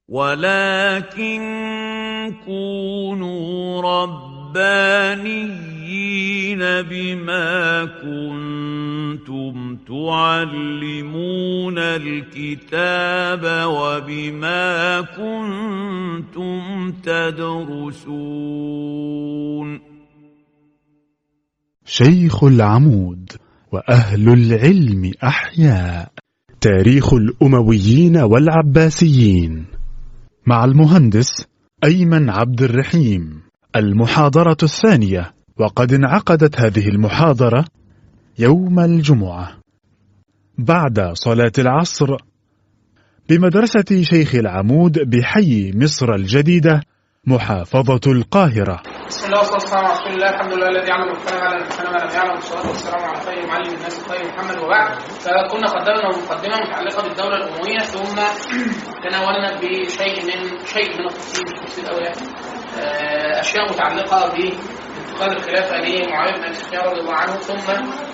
ولكن كونوا ربانيين بما كنتم تعلمون الكتاب وبما كنتم تدرسون شيخ العمود وأهل العلم أحياء تاريخ الأمويين والعباسيين مع المهندس أيمن عبد الرحيم المحاضرة الثانية وقد انعقدت هذه المحاضرة يوم الجمعة بعد صلاة العصر بمدرسة شيخ العمود بحي مصر الجديدة محافظة القاهرة بسم الله والصلاه والسلام على رسول الله الحمد لله الذي علم الكلام على الانسان ما لم يعلم والصلاه والسلام على خير معلم الناس خير محمد وبعد فكنا قدمنا مقدمه متعلقه بالدوله الامويه ثم تناولنا بشيء من شيء من التفصيل مش تفصيل قوي يعني آه، اشياء متعلقه بانتقال الخلافه لمعاويه بن ابي سفيان رضي الله عنه ثم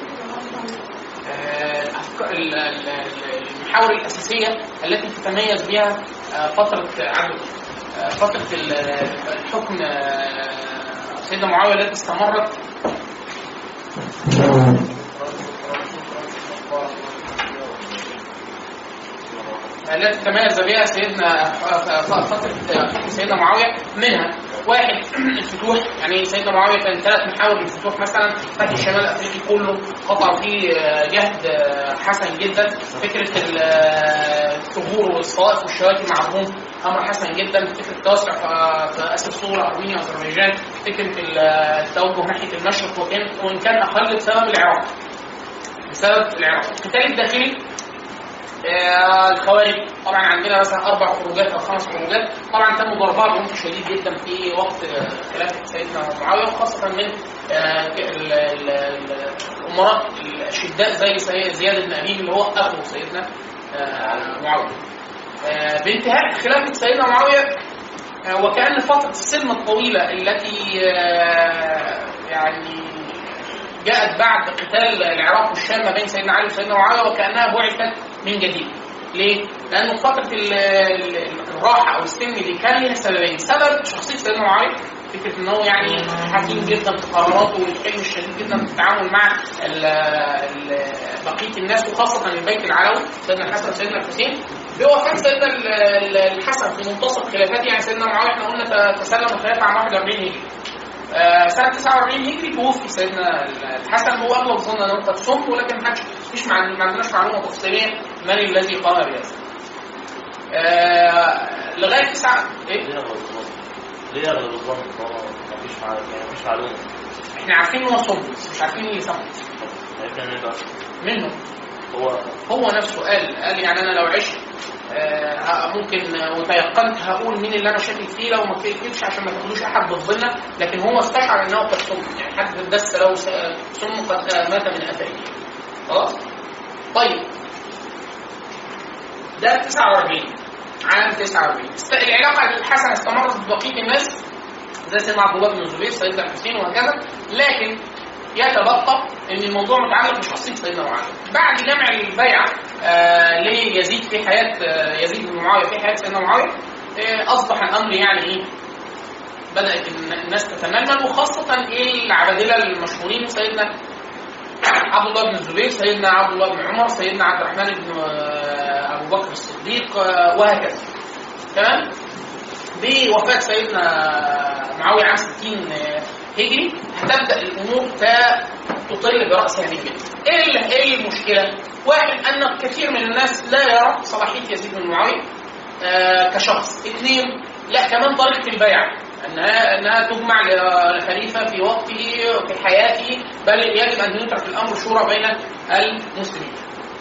آه، أفكار- ال- ال- ال- المحاور الاساسيه التي تتميز بها آه، فتره عبد آه، فتره ال- الحكم آه، سيدنا معاويه التي استمرت التي تميز بها سيدنا فترة حكم سيدنا معاوية منها واحد الفتوح يعني سيدنا معاوية كان ثلاث محاور للفتوح مثلا فتح الشمال الأفريقي كله قطع فيه جهد حسن جدا فكرة الثغور والصوائف والشواكي مع الروم أمر حسن جدا فكرة التوسع في- في آسيا الصغرى أرمينيا وأذربيجان فكرة التوجه ناحية المشرق وكان وإن كان أقل بسبب العراق بسبب العراق القتال الداخلي آه، الخوارج طبعا عندنا مثلا اربع خروجات او خمس خروجات طبعا تم ضربها بعنف شديد جدا في وقت آه، خلافه سيدنا معاويه وخاصه من آه، ال- ال- ال- الامراء الشداء زي سي- زياد بن ابي اللي هو اخو سيدنا آه، معاويه. آه، بانتهاء خلافه سيدنا معاويه آه، وكان فتره السلم الطويله التي آه، يعني جاءت بعد قتال العراق والشام ما بين سيدنا علي وسيدنا معاويه وكانها بعثت من جديد. ليه؟ لأنه فترة ال- ال- الراحة أو السن دي كان لها سببين، سبب شخصية سيدنا معاوية فكرة إن هو يعني حكيم جدا في قراراته والحلم الشديد جدا في التعامل مع ال- ال- بقية الناس وخاصة البيت العلوي سيدنا الحسن وسيدنا الحسين بوفاة سيدنا ال- ال- الحسن في منتصف خلافته يعني سيدنا معاوية احنا قلنا ت- تسلم الخلافة عام 41 هجري. آه، سنة 49 هجري توفي سيدنا الحسن هو أغلب ظن أنه قد صمت ولكن ما حدش مش مع ما عندناش معلومة تفصيلية من الذي قام بهذا. آه، لغاية تسعة إيه؟ ليه اغلب الظن؟ ليه اغلب الظن طالما مفيش معلومه يعني مفيش معلومه احنا عارفين ان هو صمت بس مش عارفين اللي صمت لكن ايه بقى؟ منه هو هو نفسه قال قال يعني انا لو عشت آه، ممكن آه، وتيقنت هقول مين اللي انا شاكك فيه لو ما كتبش عشان ما تاخدوش احد بالظنه لكن هو استشعر انه قد صم يعني حد دس له س- سم قد آه، مات من اثره خلاص طيب ده 49 عام 49 است- العلاقه الحسنه استمرت ببقيه الناس زي سيدنا عبد الله بن الزبير سيدنا الحسين وهكذا لكن يتبقى ان الموضوع متعلق بشخصيه سيدنا معاويه بعد جمع البيعه آه ليزيد في حياه آه يزيد بن معاويه في حياه سيدنا معاويه آه اصبح الامر يعني ايه بدات الن- الناس تتململ وخاصه ايه العبادله المشهورين سيدنا عبد الله بن الزبير سيدنا عبد الله بن عمر سيدنا عبد الرحمن بن آه، ابو بكر الصديق آه، وهكذا تمام بوفاه سيدنا معاويه عام 60 هجري هتبدا الامور ت- تطل براسها من جديد. ايه ال- ايه المشكله؟ واحد ان كثير من الناس لا يرى صلاحيه يزيد بن معاويه آه، كشخص. اثنين لا كمان طريقه البيعه انها انها تجمع ل- لخليفه في وقته في حياته بل يجب ان يترك الامر شورى بين المسلمين.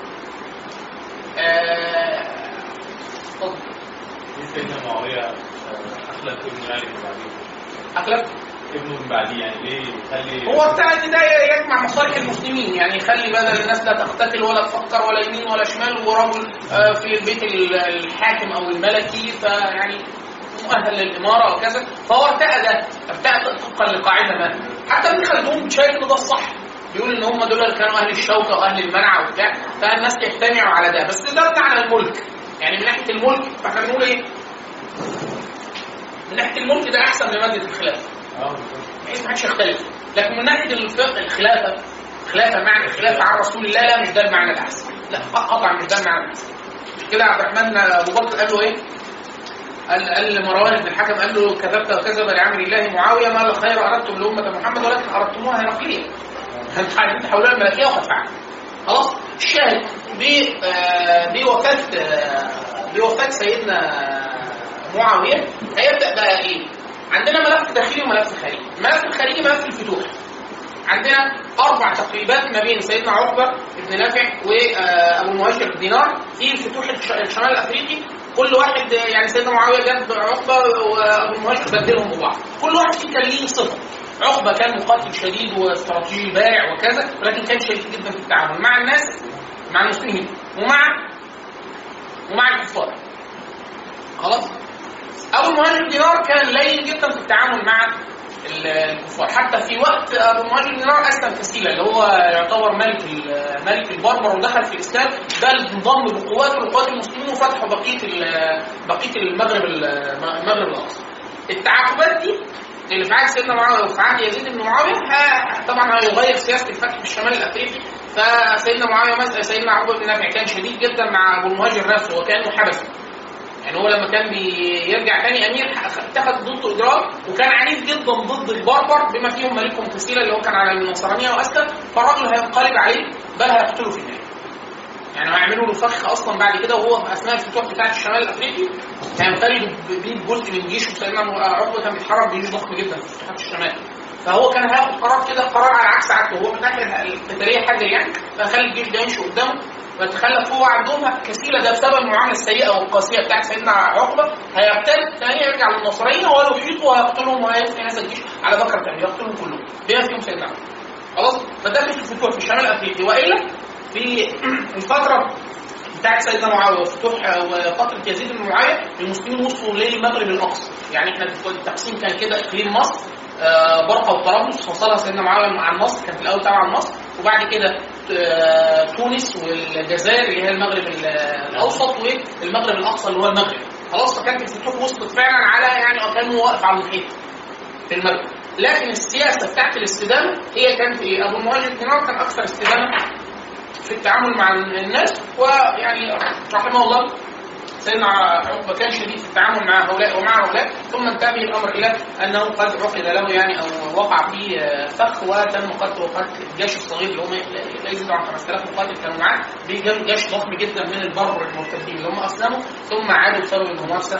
آه، اتفضل. سيدنا معاوية آه، أخلف ابنه يعني من بعديه اخلف ابنه من بعديه يعني ليه يخلي هو ابتعد ده يجمع مصالح المسلمين يعني يخلي بدل الناس لا تقتتل ولا تفكر ولا يمين ولا شمال ورجل آه، في البيت ال- الحاكم او الملكي فيعني مؤهل للاماره وكذا فهو ارتأى ارتأى طبقا لقاعده ما حتى ابن خلدون شايف ان ده الصح بيقول ان هم دول اللي كانوا اهل الشوكه واهل المنع وبتاع فالناس يجتمعوا على ده بس ده بمعنى الملك يعني من ناحيه الملك فاحنا بنقول ايه من ناحيه الملك ده احسن من ماده الخلافه بحيث ما حدش يختلف لكن من ناحيه الفقه الخلافه خلافه معنى الخلافه عن رسول الله لا مش ده المعنى الاحسن لا قطعا مش ده المعنى الاحسن مش كده عبد الرحمن ابو بكر قال له ايه؟ قال قال لمروان بن الحكم قال له كذبت وكذب لعمر الله معاويه ما الخير اردتم لامه محمد ولكن اردتموها هرقليه انتوا عايزين تحولوها الملكيه وقد فعلت خلاص الشاهد ب- آه، بوفاه آه، بوفاه سيدنا معاويه هيبدا بقى ايه؟ عندنا ملف داخلي وملف خارجي، الملف الخارجي ملف الفتوح عندنا اربع تقريبات ما بين سيدنا عقبه بن نافع وابو المهاجر دينار في فتوح الش- الشمال الافريقي كل واحد آه، يعني سيدنا معاويه جاب عقبه وابو المهاجر بدلهم ببعض كل واحد فيه كان ليه صفه عقبه كان مقاتل شديد واستراتيجي بارع وكذا ولكن كان شديد جدا في التعامل مع الناس مع المسلمين ومع ومع الكفار خلاص ابو المهاجر دينار كان لين جدا في التعامل مع ال- الكفار حتى في وقت ابو المهاجر دينار اسلم كسيلا اللي هو يعتبر ملك ال- ملك البربر ودخل في الاسلام بل انضم بقواته لقوات المسلمين وفتحوا بقيه ال- بقيه المغرب ال- المغرب الاقصى التعاقبات دي اللي في عهد سيدنا معاويه وفي عهد يزيد بن معاويه ه- طبعا هيغير سياسه الفتح في الشمال الافريقي فسيدنا معاويه مثلا سيدنا عقبه بن نافع كان شديد جدا مع ابو المهاجر نفسه وكانه حبسه يعني هو لما كان بيرجع تاني امير ح- اتخذ ضده اجراء وكان عنيف جدا ضد البربر بما فيهم ملكهم كسيلا اللي هو كان على النصرانيه واسلم فالراجل هينقلب عليه بل هيقتله في النهايه. يعني هيعملوا له فخ اصلا بعد كده وهو في اثناء الفتوح بتاعت الشمال الافريقي هينفرد ب- بيه جزء من جيشه سيدنا عقبه كان بيتحرك بجيش ضخم جدا في فتوحات الشمال. فهو كان هياخد قرار كده قرار على عكس عادته هو من الناحيه القتاليه حاجه يعني فخلي الجيش ده يمشي قدامه فتخلف هو عندهم كسيله ده بسبب المعامله السيئه والقاسيه بتاعت سيدنا عقبه هيرتد ثاني يرجع للنصرانيه ولا يحيطوا ويقتلهم ويفني هذا الجيش على بكره ثانيه يقتلهم كلهم بما فيهم سيدنا عقبه خلاص فده في الفتوح في الشمال الافريقي والا في الفتره بتاعت سيدنا معاويه وفتوح وفتره يزيد بن معاويه المسلمين وصلوا للمغرب الاقصى يعني احنا التقسيم كان كده اقليم مصر آه، برقه وطرابلس فصلها سيدنا معاويه مع مصر كانت الاول تبع مصر وبعد كده آه، تونس والجزائر اللي هي المغرب ال- الاوسط والمغرب الاقصى اللي هو المغرب خلاص فكانت الفتوح وصلت فعلا على يعني كانه واقف على المحيط في المغرب لكن السياسه بتاعت الاستدامه هي كانت ايه؟ ابو المهاجر دينار كان اكثر استدامه في التعامل مع الناس ويعني رحمه الله سيدنا عقبه كان شديد في التعامل مع هؤلاء ومع هؤلاء ثم انتهى به الامر الى انه قد عقد له يعني او وقع فيه فخ وتم قتل وقتل الجيش الصغير اللي هم لا يزيدوا عن 5000 مقاتل كانوا معاه بجيش ضخم جدا من البربر المرتدين اللي هم اسلموا ثم عادوا بسبب الممارسه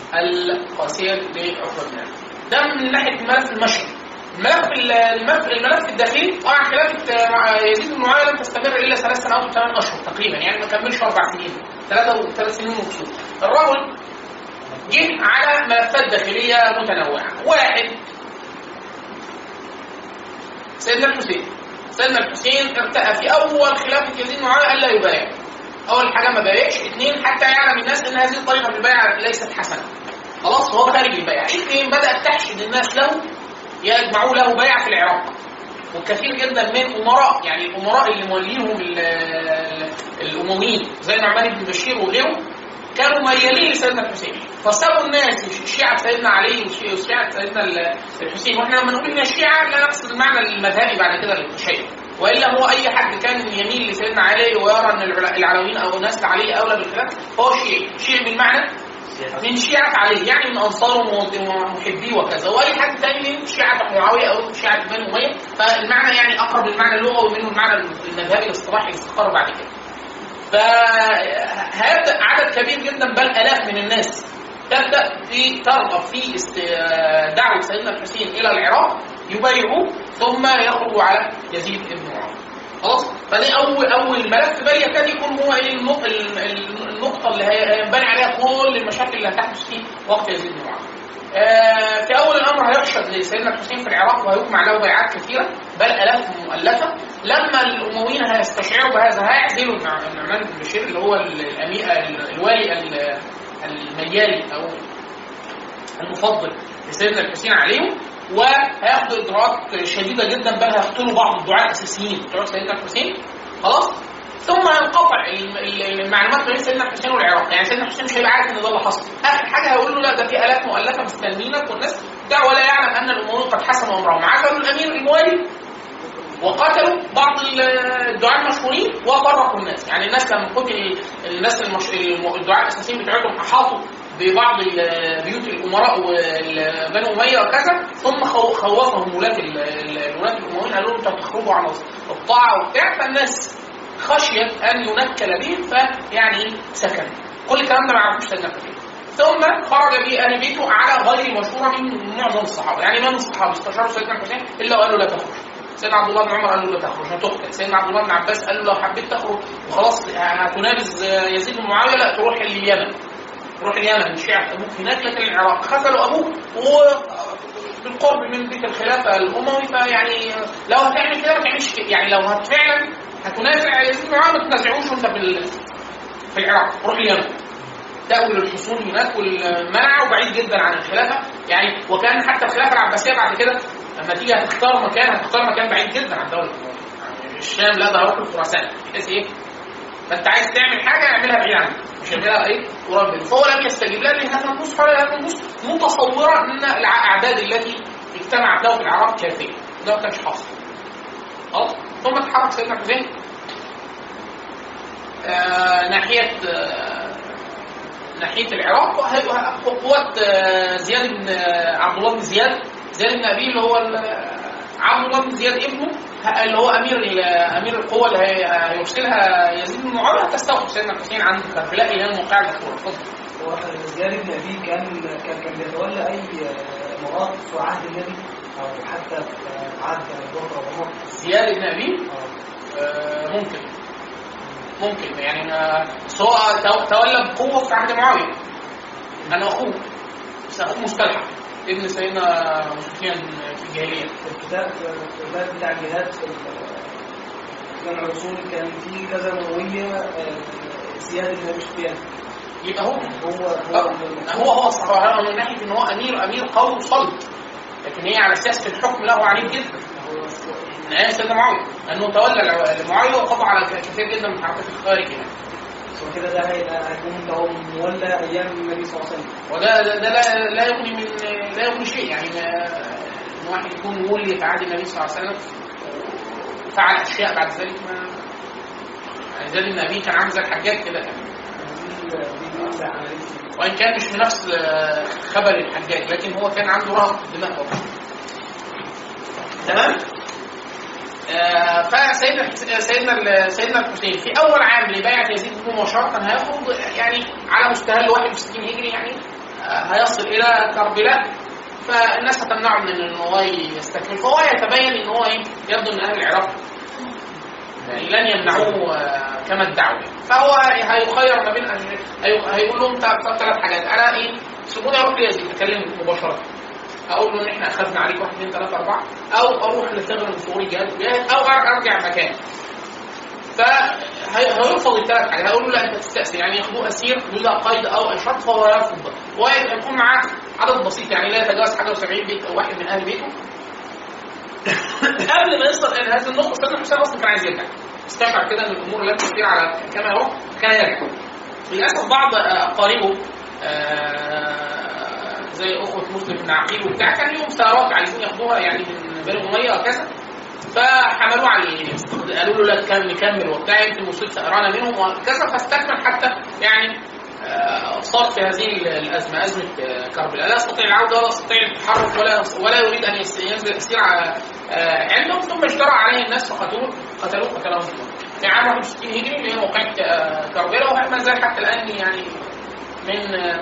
القاسيه لعقبه بن عامر. ده من ناحيه الملف المشرق الملف الملف, الملف الداخلي طبعا خلافه مع يزيد بن معاويه لم تستمر الا ثلاث سنوات وثمان اشهر تقريبا يعني ما كملش اربع سنين ثلاثه ثلاث سنين ونص الرجل جه على ملفات داخليه متنوعه واحد سيدنا الحسين سيدنا الحسين ارتأى في اول خلافه يزيد بن معاويه الا يبايع اول حاجه ما بايعش اثنين حتى يعلم الناس ان هذه الطريقه في البيع ليست حسنه خلاص هو خارج البيع اثنين بدات تحشد الناس له يجمعوا له بيع في العراق وكثير جدا من امراء يعني الامراء اللي موليهم ال- ال- الامويين زي نعمان بن بشير وغيره كانوا ميالين لسيدنا الحسين فسابوا الناس شيعة سيدنا علي وشي- وشيعة سيدنا ال- الحسين واحنا لما نقول ان الشيعة لا نقصد المعنى المذهبي بعد كده للشيعة والا هو اي حد كان يميل لسيدنا علي ويرى ان العلا- العلويين او نسل علي اولى بالخلاف فهو شيعي شيعي بالمعنى من شيعة علي يعني من أنصاره ومحبيه وكذا وأي حد تاني من شيعة معاوية أو شيعة بني أمية فالمعنى يعني أقرب للمعنى اللغوي منه المعنى المذهبي الاصطلاحي اللي استقر بعد كده. فهذا عدد كبير جدا بل آلاف من الناس تبدأ في ترغب في است- دعوة سيدنا الحسين إلى العراق يبايعوه ثم يخرجوا على يزيد بن معاوية. خلاص فدي اول اول ملف بل يكاد يكون هو ايه النق- ال- ال- النقطه اللي هي- هينبني عليها كل المشاكل اللي هتحدث في وقت يزيد بن معاويه. آه، في اول الامر هيحشد لسيدنا الحسين في العراق وهيجمع له بيعات كثيره بل الاف مؤلفه لما الامويين هيستشعروا بهذا هيعزلوا النع- النعمان بن بشير اللي هو ال- الامير ال- الوالي ال- الميالي او المفضل لسيدنا الحسين عليهم وهياخدوا اجراءات شديده جدا بل هيقتلوا بعض الدعاة الاساسيين بتوع سيدنا الحسين خلاص ثم ينقطع ال- ال- المعلومات بين سيدنا الحسين والعراق يعني سيدنا الحسين مش هيبقى عارف ان ده اللي حصل اخر حاجه هيقول له لا ده في الات مؤلفه مستنينك والناس بتاع ولا يعلم ان الامويين قد حسموا امرهم عزلوا الامير الموالي وقتلوا بعض ال- الدعاة المشهورين وفرقوا الناس يعني الناس لما قتل الناس المش... الم- الدعاة الاساسيين بتوعتهم احاطوا ببعض ال- بيوت الامراء وبنو اميه وكذا ثم خو- خوفهم ولاة ال- ال- ولاة الامويين قالوا لهم انتوا هتخرجوا عن الطاعه وبتاع فالناس خشيت ان ينكل بهم فيعني سكن كل الكلام ده ما يعرفوش سيدنا الحسين ثم خرج به اهل بيته على غير مشوره من معظم الصحابه يعني ما من الصحابه استشاروا سيدنا الحسين الا وقالوا لا تخرج سيدنا عبد الله بن عمر قال له لا تخرج هتقتل سيدنا عبد الله بن عباس قال له لو حبيت تخرج وخلاص هتنابز يزيد بن معاويه لا تروح اليمن تروح اليمن شيعة ابوك هناك لكن العراق خذلوا ابوك وهو بالقرب من بيت الخلافه الاموي فيعني لو هتعمل كده ما تعملش كده يعني لو هت فعلا هتنازع يزيد بن معاويه ما تنازعوش وانت في ال- في العراق روح اليمن تأويل الحصون هناك والمنع وبعيد جدا عن الخلافه يعني وكان حتى الخلافه العباسيه بعد كده لما تيجي هتختار مكان هتختار مكان بعيد جدا عن الدوله الامويه يعني الشام لا ده هروح الخراسان بحيث ايه فانت عايز تعمل حاجه اعملها بعيد عنك مش اعملها ايه قريب منك. فهو لم يستجيب لا لهذا النصح ولا لهذا النصح متصورا ان الاعداد التي اجتمعت له في العراق كافيه ده ما كانش حاصل خلاص ثم تحرك سيدنا الحسين آه ناحيه آه ناحيه العراق وه- قوات آه زياد بن آه عبد الله بن زياد زياد بن ابي اللي هو ال- عبد الله بن زياد ابنه ه- اللي هو امير ال- امير القوه اللي هي- هيرسلها يزيد بن معاويه تستوقف سيدنا الحسين عند كربلاء اللي هي الموقع المشهور اتفضل هو زياد بن ابي كان كان كان بيتولى اي مواقف في عهد النبي او حتى في عهد ابو بكر وعمر زياد بن ابي آه. آه، ممكن ممكن يعني ما- بس هو تو- تولى بقوه في عهد معاويه انا اخوه بس اخوه مستلحق ابن سيدنا سفيان في الجاهليه في الكتاب في الكتاب بتاع الجهاد في جمع الرسول كان في كذا روية آه، زياد بن ابي سفيان يبقى هو هو آه، هو هو هو الصراحه من ناحيه ان هو امير امير قوي صلب لكن هي على سياسه الحكم له عنيف جدا من ايام سيدنا معاويه لانه تولى الع- معاويه وقضى على كثير جدا من حركات الخارج يعني بس هو كده ده هيبقى هيكون هو مولى ايام النبي صلى الله عليه وسلم وده ده, ده لا, لا يغني من لا يغني شيء يعني ما ان واحد يكون مولي في عهد النبي صلى الله عليه وسلم وفعل اشياء بعد ذلك ما يعني زي ان ابيه كان عامل زي الحجاج كده كان دي دي دي عملية وان كان مش من نفس آه، خبر الحجاج لكن هو كان عنده رهب في الدماء برضه تمام آه، فسيدنا الحس- سيدنا ال- سيدنا الحسين في اول عام لبيعه يزيد بن مباشره هياخد يعني على مستهل 61 هجري يعني آه، هيصل الى كربلاء فالناس هتمنعه من ان هو يستكمل فهو يتبين ان هو ايه يبدو ان اهل العراق يعني لن يمنعوه آه، كما ادعوا يعني. فهو هيخير ما بين أهل- هي- هيقول لهم ثلاث حاجات انا ايه سيبوني اروح ليزيد اكلمه مباشره اقول له ان احنا اخذنا عليك واحد اثنين ثلاثه اربعه او اروح لثغر من ثغور الجهاد الجهاد او ارجع مكان فهيرفض الثلاث حاجات هيقول له لا انت تستأسر يعني ياخدوه اسير بلا قيد او شرط فهو يرفض ده ويكون معاه عدد بسيط يعني لا يتجاوز حاجه و70 بيت او واحد من اهل بيته قبل ما يصل الى هذه النقطه سيدنا حسين اصلا كان عايز يرجع استشعر كده ان الامور لن تسير على كما يروح كان يرجع للاسف بعض اقاربه آه، زي اخوه مسلم بن عقيل وبتاع كان ليهم ثارات عايزين ياخدوها يعني من بني اميه وكذا فحملوه على قالوا له لا كمل نكمل وبتاع يمكن وصلت ثأرانة منهم وكذا فاستكمل حتى يعني آه، صار في هذه الازمه ازمه آه، كربلاء لا يستطيع العوده ولا يستطيع التحرك ولا ولا يريد ان يس- ينزل يسير على- آه، عندهم ثم اجترأ عليه الناس فقتلوه قتلوه قتلهم الله. في عام 61 هجري اللي هي موقعة آه، كربلاء وما زال حتى الان يعني من آه،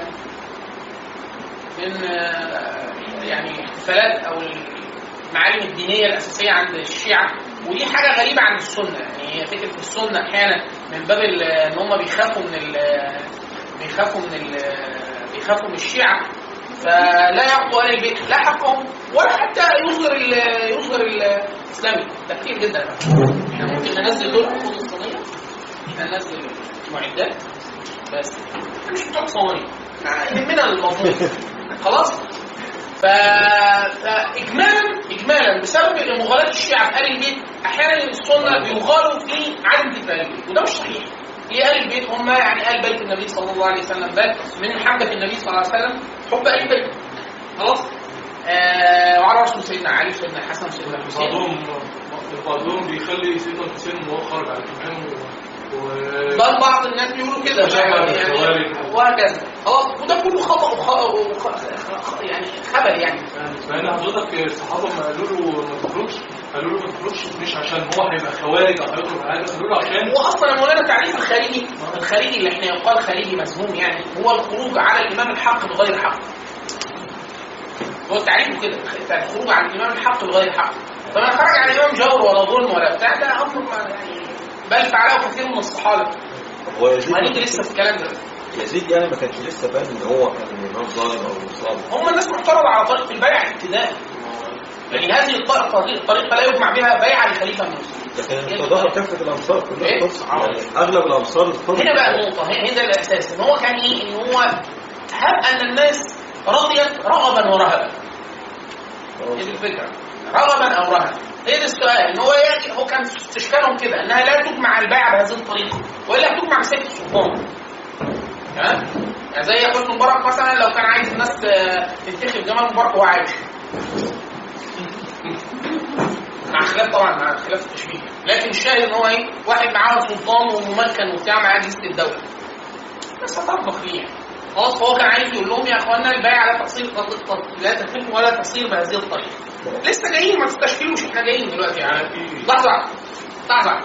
من آه، يعني احتفالات او المعالم الدينيه الاساسيه عند الشيعه ودي حاجه غريبه عن السنه يعني هي فكره السنه احيانا من باب ال- ان هم بيخافوا من ال- بيخافوا من ال- بيخافوا من الشيعه فلا يعطوا اهل البيت لا حقهم ولا حتى يصدر ال- يصدر الاسلامي ده كتير جدا احنا ممكن ننزل دول حقوق الصينيه احنا ننزل معدات بس احنا مش بتوع صواني احنا يهمنا المضمون خلاص ف... فاجمالا اجمالا بسبب مغالاه الشيعه في اهل البيت احيانا السنه بيغالوا في عدم في اهل البيت وده مش صحيح ليه اهل البيت هم يعني اهل بيت النبي صلى الله عليه وسلم بل من محبه النبي صلى الله عليه وسلم حب اهل البيت خلاص آه وعلى رسول سيدنا علي وسيدنا الحسن وسيدنا الحسين بعضهم بعضهم بيخلي سيدنا الحسين مؤخر بعد الإمام و بل بعض الناس بيقولوا كده تشبه يعني بالخوارج. وهكذا خلاص وده كله خطا وخ... وخ... خ- يعني خبل يعني لان حضرتك الصحابه ما قالوا له ما تخرجش قالوا له ما تخرجش مش عشان هو هيبقى خوارج او هيخرج حاجه قالوا له عشان واصلا يا مولانا تعريف الخارجي الخارجي اللي احنا يقال خارجي مسموم يعني هو الخروج على الامام الحق بغير حق هو تعريفه كده الخروج على الامام الحق بغير حق فمن خرج على الامام جور ولا ظلم ولا بتاع ده امر ما يعني بل فعله كثير من الصحابه هو يزيد وهنيجي لسه في الكلام ده يزيد يعني ما كانش لسه باين ان هو كان امام ظالم او مصاب هم الناس معترضه على طريقه البيع ابتداء يعني هذه الطريقه الطريقه لا يجمع بها بيع لخليفه من المسلمين لكن التضاهر كافه الامصار كلها إيه؟ تقص يعني اغلب الامصار تقص هنا بقى النقطة هنا الأساس إن هو كان إيه؟ إن هو هب أن الناس رضيت رغبا ورهبا. هي دي الفكرة. رغبا أو رهبا. هي ده السؤال إن هو يأتي هو كان استشكالهم كده إنها لا تجمع البيع بهذه الطريقة وإلا تجمع بسيف السلطان. تمام؟ يعني زي حسني مبارك مثلا لو كان عايز الناس آه، تنتخب جمال مبارك وهو عايش. مع خلاف طبعا مع خلاف التشبيه لكن الشاهد ان هو ايه واحد معاه سلطان وممكن وبتاع معاه جيزه الدوله بس هتطبخ ليه يعني. خلاص فهو كان عايز يقول لهم يا اخوانا البيع لا تصير لا تتم ولا تصير بهذه الطريقه لسه جايين ما تستشكلوش احنا جايين دلوقتي يعني لحظه لحظه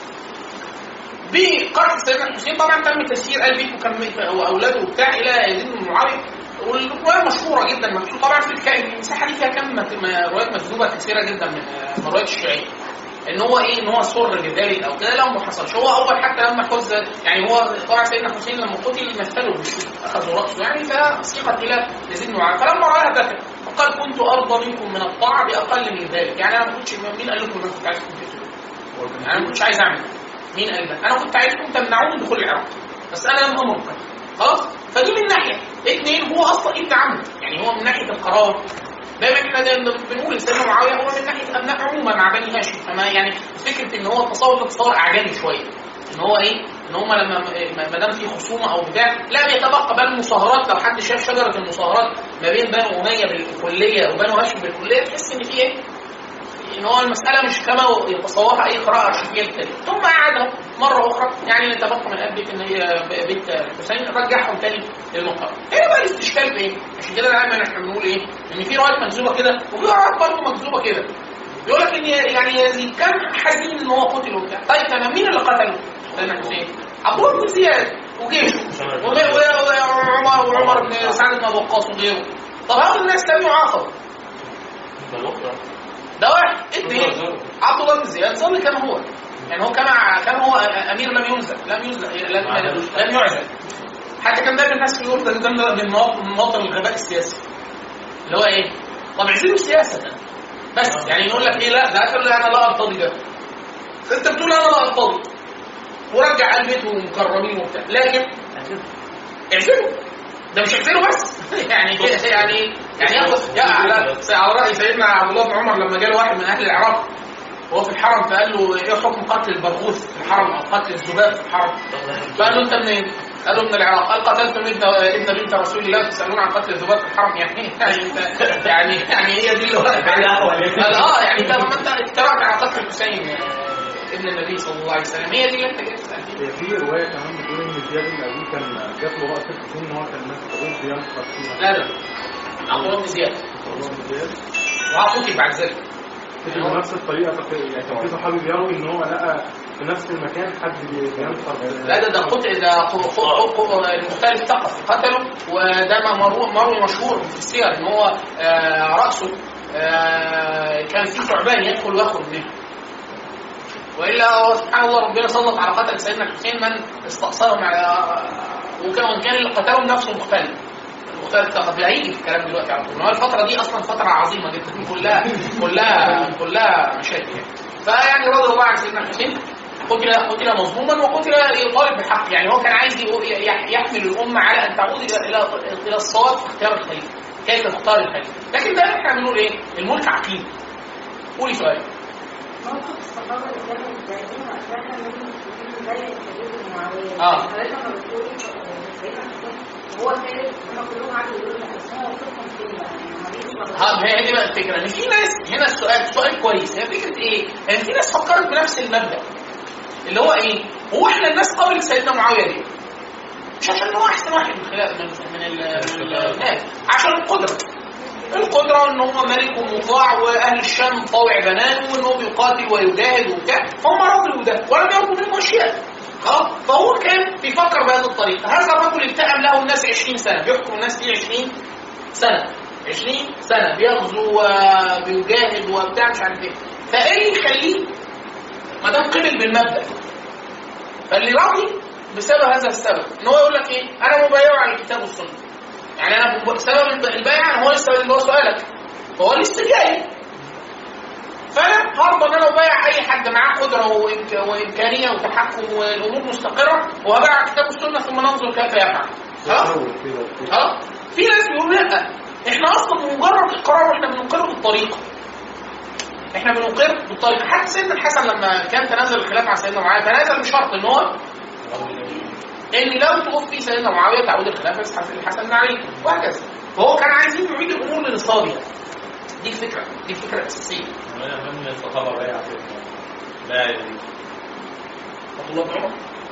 بقرن سيدنا الحسين طبعا تم تسيير ال بيت وكم واولاده وبتاع الى يزيد بن معاويه والروايه مشهوره جدا مكتوب طبعا في الك- المساحه دي فيها كم مت- م- روايات مكذوبه كثيره جدا من آه، من روايات الشيعيه ان هو ايه ان هو سر لذلك او كده لا ما حصلش هو اول حتى لما حز يعني هو طبعا سيدنا الحسين لما قتل مثله بالسيف اخذوا راسه يعني فصيغت الى يزيد بن معاويه فلما راها بكى وقال كنت ارضى منكم من الطاعه باقل من ذلك يعني انا ما كنتش مين قال لكم ان انا كنت عايزكم تقتلوا انا ما كنتش عايز اعمل مين قال ده انا كنت عايزكم تمنعوني من دخول العراق بس انا لم امركم خلاص فدي من ناحيه اثنين هو اصلا ابن عمه يعني هو من ناحيه القرار دايما احنا دايما بنقول سيدنا معاويه هو من ناحيه ابناء عموما مع بني هاشم فما يعني فكره ان هو التصور ده تصور اعجمي شويه ان هو ايه ان هم لما ما دام في خصومه او بتاع لا بيتبقى بقى المصاهرات لو حد شاف شجره المصاهرات ما بين بنو اميه بالكليه وبنو هاشم بالكليه تحس ان في ايه ان هو المساله مش كما يتصورها اي قراءه ارشيفيه للتاريخ ثم قعدهم مره اخرى يعني نتبقى من اب بيت ان هي بيت الحسين رجعهم تاني للمقام هنا بقى الاستشكال في ايه؟ عشان كده دايما احنا بنقول ايه؟ ان في روايات مكذوبه كده وفي روايات برضه مكذوبه كده يقول لك ان يعني يزيد كان حزين ان هو قتل وبتاع طيب تمام مين اللي قتله؟ سيدنا الحسين عبد الله بن زياد وجيشه وغير- و- وعمر وعمر بن سعد بن ابي وقاص وغيره طب هؤلاء الناس لم يعاقبوا ده نقطة ده واحد اثنين عبد الله بن زياد ظل كما هو يعني هو كما كان هو امير لم ينزل لم ينزل لم, لم يعزل حتى كان دايما الناس يقول ده ده من مواطن من مواطن الغباء السياسي اللي هو ايه؟ طب اعزله سياسة بس يعني يقول لك ايه لا ده قال انا لا ارتضي ده انت بتقول انا لا ارتضي ورجع قال بيته مكرمين وبتاع لكن اعزله ده مش اعزله بس يعني يعني يعني ياخد يا على على راي سيدنا عبد الله بن عمر لما جاله واحد من اهل العراق وهو في الحرم فقال له ايه حكم قتل البرغوث في الحرم او قتل الذباب في الحرم فقال له انت منين؟ قال له من العراق قال قتلت ابن ابن بنت رسول الله تسالون عن قتل الذباب في الحرم يعني يعني انت يعني يعني هي دي اللي هو قال اه يعني انت لما انت اجترأت على قتل الحسين آه، ابن النبي صلى الله عليه وسلم هي دي اللي انت جاي تسال فيها هي في روايه كمان بتقول ان زياد بن ابي كان جات له رأس الحسين ان هو كان ماسك ابوه بينفخ فيها لا لا عبد الله بن زياد الله بن زياد وعقوتي بعد ذلك كتب بنفس الطريقه فك- يعني كان في صحابي بيروي ان هو لقى في نفس المكان حد بي- بينفخ لا ده ده قتل ده ق- ق- ق- المختلف الثقفي قتله وده ما مروي مروي مشهور في السير ان هو آه، راسه آه، كان في ثعبان يدخل ويخرج منه والا هو سبحان الله ربنا سلط على قتل سيدنا الحسين من استأصلهم على وكان وإن كان اللي قتلهم نفسه مختلف المختلف الثقفي هيجي في الكلام دلوقتي على طول هو الفتره دي اصلا فتره عظيمه جدا كلها كلها كلها مشاكل يعني فيعني رضي الله عن سيدنا الحسين قتل قتل مظلوما وقتل يطالب بالحق يعني هو كان عايز يقول- يح- يحمل الامه على ان تعود الى الى الى الصواب في اختيار الخليفه كيف تختار الخليفه لكن ده احنا بنقول ايه الملك عقيم قولي سؤال موقف الصحابة اللي كانوا متضايقين وقتها من من زي الحديث المعاوية آه. حضرتك لما بتقولي سيدنا حسين وهو ثالث هم كلهم قعدوا يقولوا لا بس هو موقفهم فين بقى يعني هم ليه ها ما هي دي بقى الفكره ان في ناس هنا السؤال سؤال كويس هي فكره ايه؟ ان في ناس فكرت بنفس المبدا اللي هو ايه؟ هو احنا الناس قبل سيدنا معاويه ليه؟ مش عشان هو احسن واحد من خلال من, من, ال- من الناس عشان القدره القدره ان هو ملك ومطاع واهل الشام طاوع بنانه وان هو بيقاتل ويجاهد وبتاع فهم رجل ده ولم يرجو منه اشياء خلاص فهو كان بيفكر بهذه الطريقه هذا الرجل التئم له الناس 20 سنه بيحكم الناس فيه 20 سنه 20 سنه بيغزو وبيجاهد وبتاع مش عارف ايه فايه اللي يخليه ما دام قبل بالمبدا فاللي راضي بسبب هذا السبب ان هو يقول لك ايه انا مبايع على الكتاب والسنه يعني انا ب- سبب الب- البيع هو لسه اللي هو سؤالك فهو لسه جاي فانا هرضى ان انا ابايع اي حد معاه قدره وإمك- وامكانيه وتحكم والامور مستقره وهبايع على الكتاب والسنه ثم ننظر كيف يفعل خلاص اه في ناس بيقولوا لا احنا اصلا بمجرد اقرار واحنا بنقر بالطريقه احنا بنقر بالطريقه حتى سيدنا الحسن لما كان تنازل الخلاف مع سيدنا معاويه تنازل بشرط ان هو ان لو توفي سيدنا معاويه تعود الخلافه للحسن بن علي وهكذا فهو كان عايزين يعيد الامور لنصابها دي الفكره دي الفكره الاساسيه من الصحابة بايع لا يجوز عبد الله بن عمر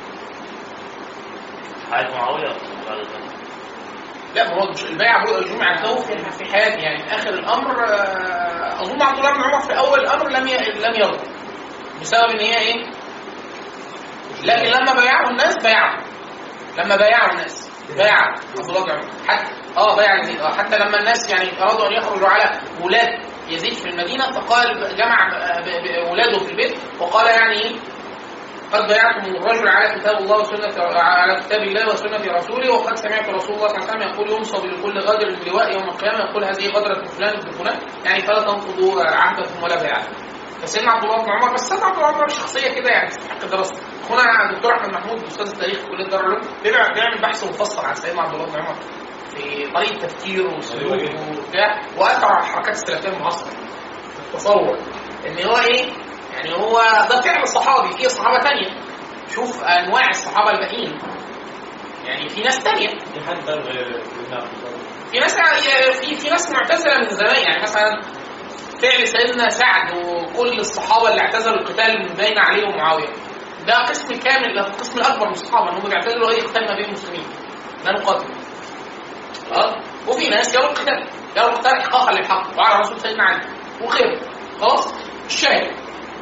حياة معاوية بعد ذلك لا ما هو مش البيع هو جمع له في في حياته يعني في اخر الامر آه، اظن عبد الله بن عمر في اول الامر لم ي... لم يرضى بسبب ان هي ايه؟ لكن لما بايعه الناس بايعه لما بايعه الناس بايع عبد الله بن عمر حتى اه بايع يزيد اه حتى لما الناس يعني ارادوا ان يخرجوا على ولاد يزيد في المدينه فقال جمع ب- ب- اولاده في البيت وقال يعني ايه قد بايعتم الرجل على كتاب الله وسنة على كتاب الله وسنة رسوله وقد سمعت رسول الله صلى الله عليه وسلم يقول ينصب لكل غدر لواء يوم القيامة يقول هذه غدرة فلان ابن فلان يعني فلا تنقضوا عهدكم ولا بيعتكم فسيدنا عبد الله بن عمر بس سيدنا عبد الله بن عمر شخصية كده يعني تستحق دراسة اخونا الدكتور احمد محمود استاذ التاريخ في كلية دار العلوم بيعمل بيعمل بحث مفصل عن سيدنا عبد الله بن عمر في طريقة تفكيره وسلوكه وبتاع واثر على الحركات السلفية المعاصرة تصور ان هو ايه يعني هو ده فعل الصحابي في صحابه تانية شوف انواع الصحابه الباقيين يعني في ناس تانية في حد بقى غير سيدنا عبد الله في ناس في في ناس معتزله من زمان يعني مثلا فعل سيدنا سعد وكل الصحابه اللي اعتزلوا القتال من بين علي ومعاويه ده قسم كامل ده القسم الاكبر من الصحابه انهم بيعتزلوا اي قتال ما بين المسلمين لا نقاتل اه وفي ناس يروا القتال يروا القتال احقاقا للحق وعلى رسول سيدنا علي وخير خلاص الشاهد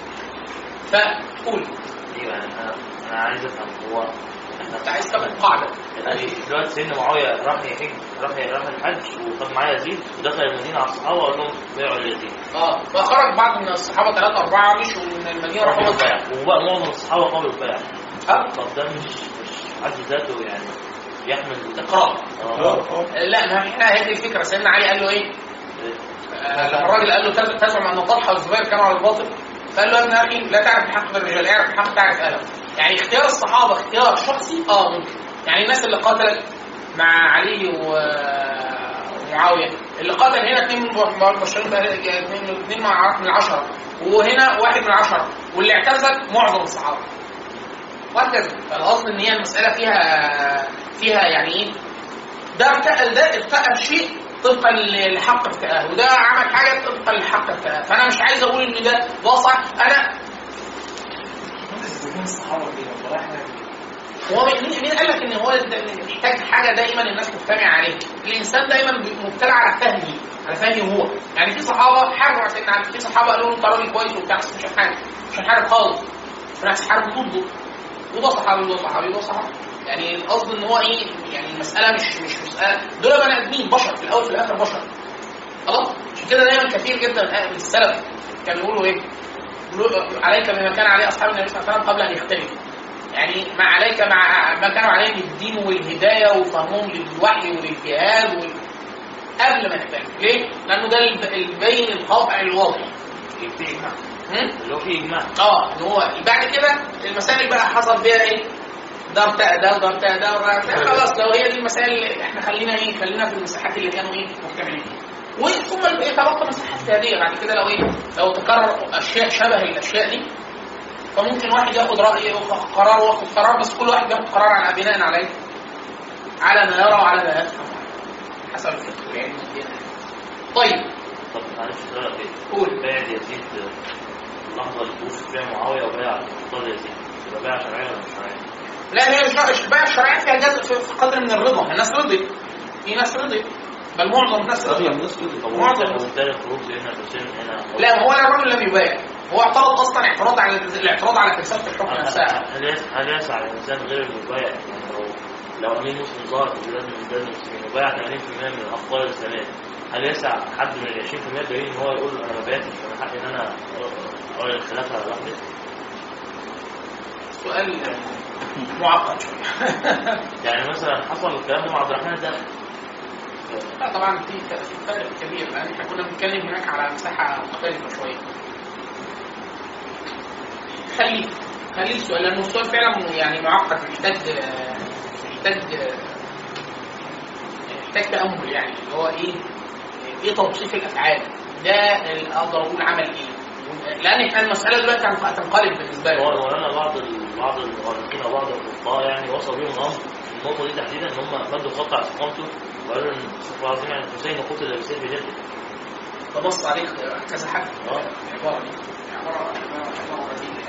فقول ايوه يعني انا انا عايز افهم هو انت عايز تاخد قاعده يعني دلوقتي سيدنا معاويه راح يحج راح راح الحج وخد معاه يزيد ودخل المدينه على الصحابه وقال لهم بيعوا اليزيد اه فخرج بعض من الصحابه ثلاثه اربعه مشوا من المدينه راحوا راحوا مكه البيع وبقى معظم الصحابه قبلوا البيع اه طب ده مش مش في حد ذاته يعني يحمل اقرار اه لا ما احنا هذه الفكره سيدنا علي قال له ايه؟ آه، لما الراجل قال له تز- تزعم ان طلحه والزبير كانوا على الباطل فقال له يا ابن اخي لا تعرف الحق بالرجال اعرف الحق تعرف اهله يعني اختيار الصحابه اختيار شخصي اه ممكن يعني الناس اللي قاتلت مع علي و- ومعاويه اللي قاتل هنا اثنين من المبشرين اثنين اثنين مع من العشره وهنا واحد من العشره واللي اعتزل معظم الصحابه وهكذا فالقصد ان هي المساله فيها فيها يعني ايه ده ارتقل ده ارتقل شيء طبقا لحق ارتقاه وده عمل حاجه طبقا لحق ارتقاه فانا مش عايز اقول ان ده ده صح انا هو مين مين قال لك ان هو ده- محتاج حاجه دايما الناس مجتمع عليها الانسان دايما بي- مبتلى على فهمه على فهمه هو يعني في صحابه حاربوا مع سيدنا علي في صحابه قالوا له انت راجل كويس وبتاع بس مش هنحارب مش هنحارب خالص بالعكس حاربوا ضده وده صحابي وده صحابي وده صحابي يعني القصد ان هو ايه يعني المساله مش مش مساله دول بني ادمين بشر في الاول في الاخر بشر خلاص عشان كده دايما كثير جدا من السلف كانوا يقولوا ايه؟ يقولوا عليك بما كان عليه اصحاب النبي صلى الله عليه وسلم قبل ان يختلفوا يعني ما عليك مع ما كانوا عليه من الدين والهدايه وفهمهم للوحي وللجهاد وال... قبل ما يختلفوا ليه؟ لانه ده الب- البين القاطع الواضح في اجماع هم؟ اللي هو في اجماع اه ان هو بعد كده المسائل بقى حصل فيها ايه؟ ده بتاع ده وده بتاع ده وده بتاع خلاص لو هي دي المسائل اللي احنا خلينا ايه؟ خلينا في المساحات اللي كانوا ايه؟ مجتمعين فيها. وثم يتبقى مساحه اجتهاديه بعد كده لو ايه لو تكرر اشياء شبه الاشياء دي فممكن واحد ياخد راي وياخد قرار واخد قرار بس كل واحد بياخد قرار على بناء على ايه؟ على ما يرى وعلى ما يفهم حسب الفقه والعلم والدين. طيب طب معلش سؤال ايه قول. بيع يزيد اللحظه اللي توفي فيها معاويه وبيع اختار يزيد يبقى بيع شرعيه ولا مش شرعيه؟ لا هي مش بقى الشرعيه فيها جزء في في قدر من الرضا الناس رضيت في ناس رضيت بل معظم الناس اغلب رضيت الناس كده طب معظم هو بالتالي الخروج هنا حسين هنا لا هو الرجل لم يبايع هو اعترض اصلا اعتراض على الاعتراض على فلسفه الحكم نفسها هل يس- هل يسعى الانسان غير المبايع يعني لو لو امين مسلم ظهر في بلاد من بلاد المسلمين وبايع 80% من الافكار الاسلاميه هل يسعى حد من ال 20% الباقيين ان هو يقول انا ما بعتش انا حقي ان انا اغير الخلافه على لوحدي؟ سؤال معقد شويه يعني مثلا حصل الكلام ده مع عبد الرحمن الدهري لا طبعا في في فرق كبير لان احنا كنا بنتكلم هناك على مساحه مختلفه شويه خليه خليه السؤال لانه السؤال فعلا يعني معقد محتاج محتاج محتاج تامل يعني اللي هو ايه ايه توصيف الافعال ده اللي اقدر اقول عمل ايه لان احنا المساله دلوقتي هتنقلب بالنسبه هو لي هو انا بعض ال- بعض المؤرخين او بعض الفقهاء يعني وصل بيهم الامر في النقطه دي تحديدا ان هم مدوا خط على استقامته وقالوا ان استغفر الله العظيم يعني الحسين قتل بسيف جده فبص عليه كذا حد اه عباره دي عباره عباره عباره رهيبه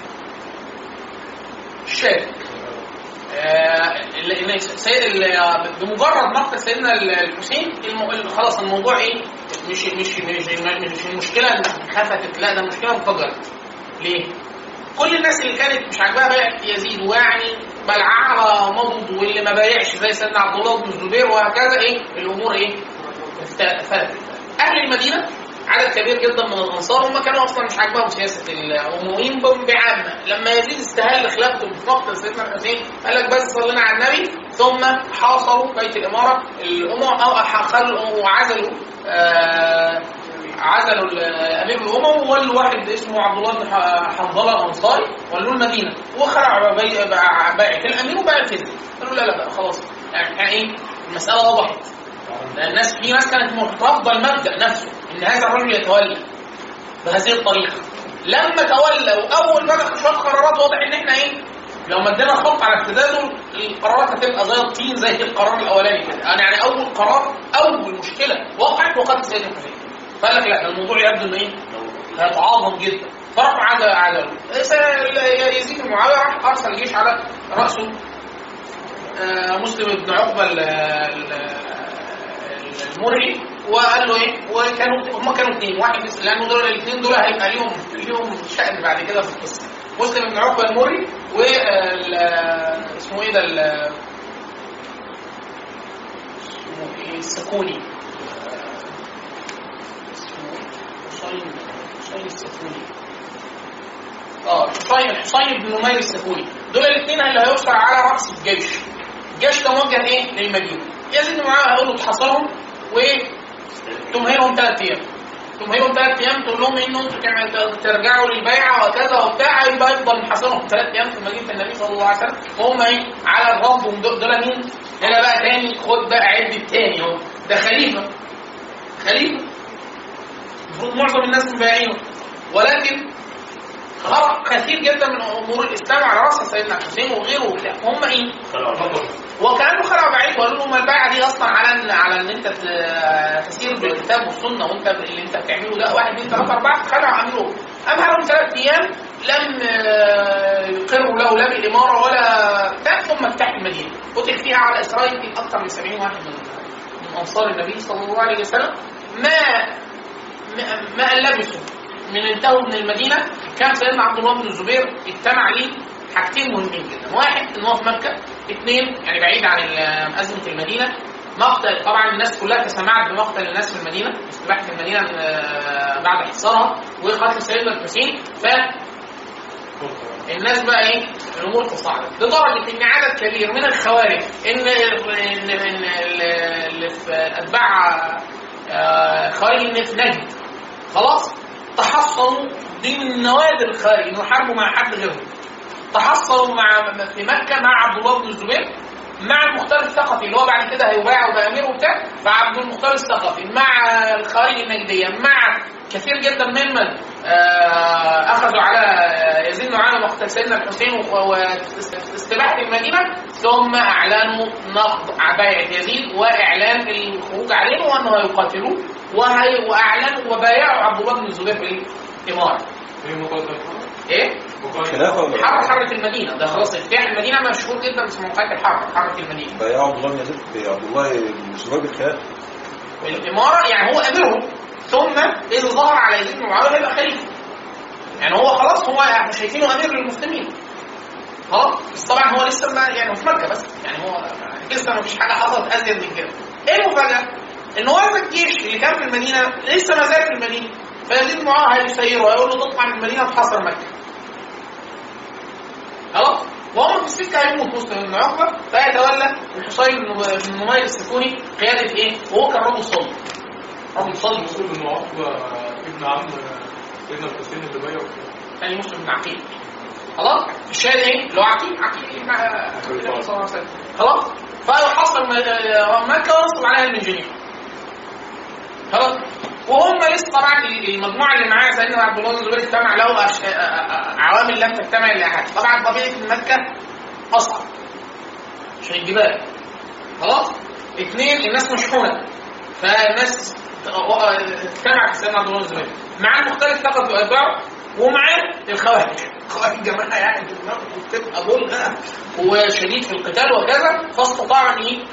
الشاهد آه، ال- ال- سيد ال- بمجرد مقتل سيدنا ال- الحسين الم- ال- خلاص الموضوع ايه مش مش مش, مش المشكله ان خفتت لا ده المشكله انفجرت ليه؟ كل الناس اللي كانت مش عاجباها بيعه يزيد ويعني بلعها مضض واللي ما بايعش زي سيدنا عبد الله بن الزبير وهكذا ايه الامور ايه؟ اختلفت اهل المدينه عدد كبير جدا من الانصار هم كانوا اصلا مش عاجباهم سياسه الامويين بعامه لما يزيد استهل خلافته بمقتل سيدنا الحسين قال لك بس صلينا على النبي ثم حاصروا بيت الاماره الامم او خلوا وعزلوا آه عزلوا ال- امير الامم وولوا واحد اسمه عبد الله بن ح- حنظله الانصاري ولوا المدينه وخلعوا بي- بع- بيعه الامير وبيع الكذب قالوا لا لا لا خلاص يعني يعني ايه المساله وضحت الناس في ناس كانت رافضه المبدا نفسه ان هذا الرجل يتولى بهذه الطريقه لما تولى واول ما دخل شويه قرارات واضح ان احنا ايه لو مدينا خط على التبادل القرارات هتبقى زي الطين زي القرار الاولاني كده انا يعني اول قرار اول مشكله وقعت وقت سيدنا الحسين فقال لك لا الموضوع يبدو انه ايه هيتعاظم جدا فراح عاد عدلوا يزيد بن معاويه راح ارسل جيش على راسه آه، مسلم بن عقبه ال- ال- المرعي وقال له ايه وكانوا هم كانوا اثنين واحد بس لانه دول الاثنين دول هيبقى ليهم ليهم شأن بعد كده في القصه مسلم بن عقبه المري و اسمه ايه ده ال- اسمه ايه السكوني اسمه إيه؟ حسين حسين السكوني اه الحسين الحسين بن نمير السكوني دول الاثنين اللي هيرسل على راس الجيش الجيش ده موجه ايه للمدينه يزيد بن معاويه هيقول له تحاصرهم وتمهلهم ثلاث ايام تمهلهم ثلاث ايام تقول لهم انه انتوا كمان ترجعوا للبيعه وكذا وبتاع يبقى يفضل محاصرهم ثلاث ايام في مدينه النبي صلى الله عليه وسلم وهم ايه على الرفض وهم دول دول مين؟ هنا بقى تاني خد بقى عد التاني اهو ده خليفه خليفه المفروض معظم الناس مبايعينه ولكن خرق كثير جدا من امور الاسلام على راس سيدنا الحسين وغيره وبتاع هم ايه؟ وكانوا خلعوا بعيد وقالوا لهم البيعه دي اصلا على ان على ان انت ت- تسير بالكتاب والسنه وانت اللي انت بتعمله ده واحد اثنين ثلاثه اربعه خلعوا عملوه اما لهم ثلاث ايام لم آه، يقروا له لا بالاماره ولا بتاع ثم افتتحوا المدينه قتل فيها على اسرائيل اكثر من 70 واحد من من انصار النبي صلى الله عليه وسلم ما ما- ما ان لبثوا من انتهوا من المدينه كان سيدنا عبد الله بن الزبير اجتمع ليه حاجتين مهمين جدا واحد ان هو في مكه اثنين يعني بعيد عن ال- ازمه المدينه مقتل طبعا الناس كلها تسمعت بمقتل الناس في المدينه استباحه المدينه آه، بعد حصارها وقتل سيدنا الحسين ف الناس بقى ايه الامور تصاعدت لدرجه ان عدد كبير من الخوارج ان ان ان اللي في اتباع آه، خوارج اللي في نجد خلاص تحصلوا دي من نوادر الخارج انه يحاربوا مع حد غيرهم تحصلوا مع في مكه مع عبد الله بن الزبير مع المختار الثقفي اللي هو بعد كده هيبايع وبقى امير وبتاع فعبد المختار الثقفي مع الخوارج النجديه مع كثير جدا ممن آه، اخذوا على يزيد بن معاويه مقتل سيدنا الحسين و- واستباحه المدينه ثم اعلنوا نقض بيعه يزيد واعلان الخروج عليه وانه هيقاتلوه وهي واعلنوا وبايعوا عبد الله بن الزبير في الاماره. هي مقاتلة ايه؟ خلافة ولا حرب حرة المدينة ده خلاص افتتاح المدينة مشهور جدا اسمه موقعة الحرب حرة المدينة بايعوا عبد الله بن يزيد عبد الله بن الزبير بالخلافة والإمارة يعني هو أميرهم ثم إذا ظهر على يزيد بن معاوية هيبقى خليفة يعني هو خلاص هو احنا شايفينه أمير للمسلمين خلاص بس طبعا هو لسه ما يعني هو في مكة بس يعني هو لسه ما فيش حاجة حصلت أزيد من كده إيه المفاجأة؟ إن هو هذا الجيش اللي كان في المدينة لسه ما زال في المدينة فيزيد بن معاوية هيسيره ويقول له تطلع من المدينة تحاصر مكة خلاص وهم في السكه هيموت مسلم بن عقبه فيتولى الحصين بن بن نمير السكوني قياده ايه؟ وهو كان رجل صلب رجل صلب مسلم بن عقبة ابن عم سيدنا الحسين اللي بايعه ثاني مسلم بن عقيل خلاص الشاهد ايه؟ اللي هو عقيل عقيل مع النبي صلى الله عليه وسلم خلاص فيحصل م- مكه ونصب عليها المنجنيق خلاص وهم لسه طبعا المجموعه اللي معاه سيدنا عبد الله بن الزبير اجتمع له أش- عوامل لم تجتمع لاحد طبعا طبيعه مكه اصعب عشان الجبال خلاص اثنين الناس مشحونه فالناس اجتمعت في سيدنا عبد الله بن الزبير مع المختلف فقط واتباعه ومعاه الخوارج الخوارج جماعه يعني بتبقى بلغه وشديد في القتال وكذا فاستطاع ان ايه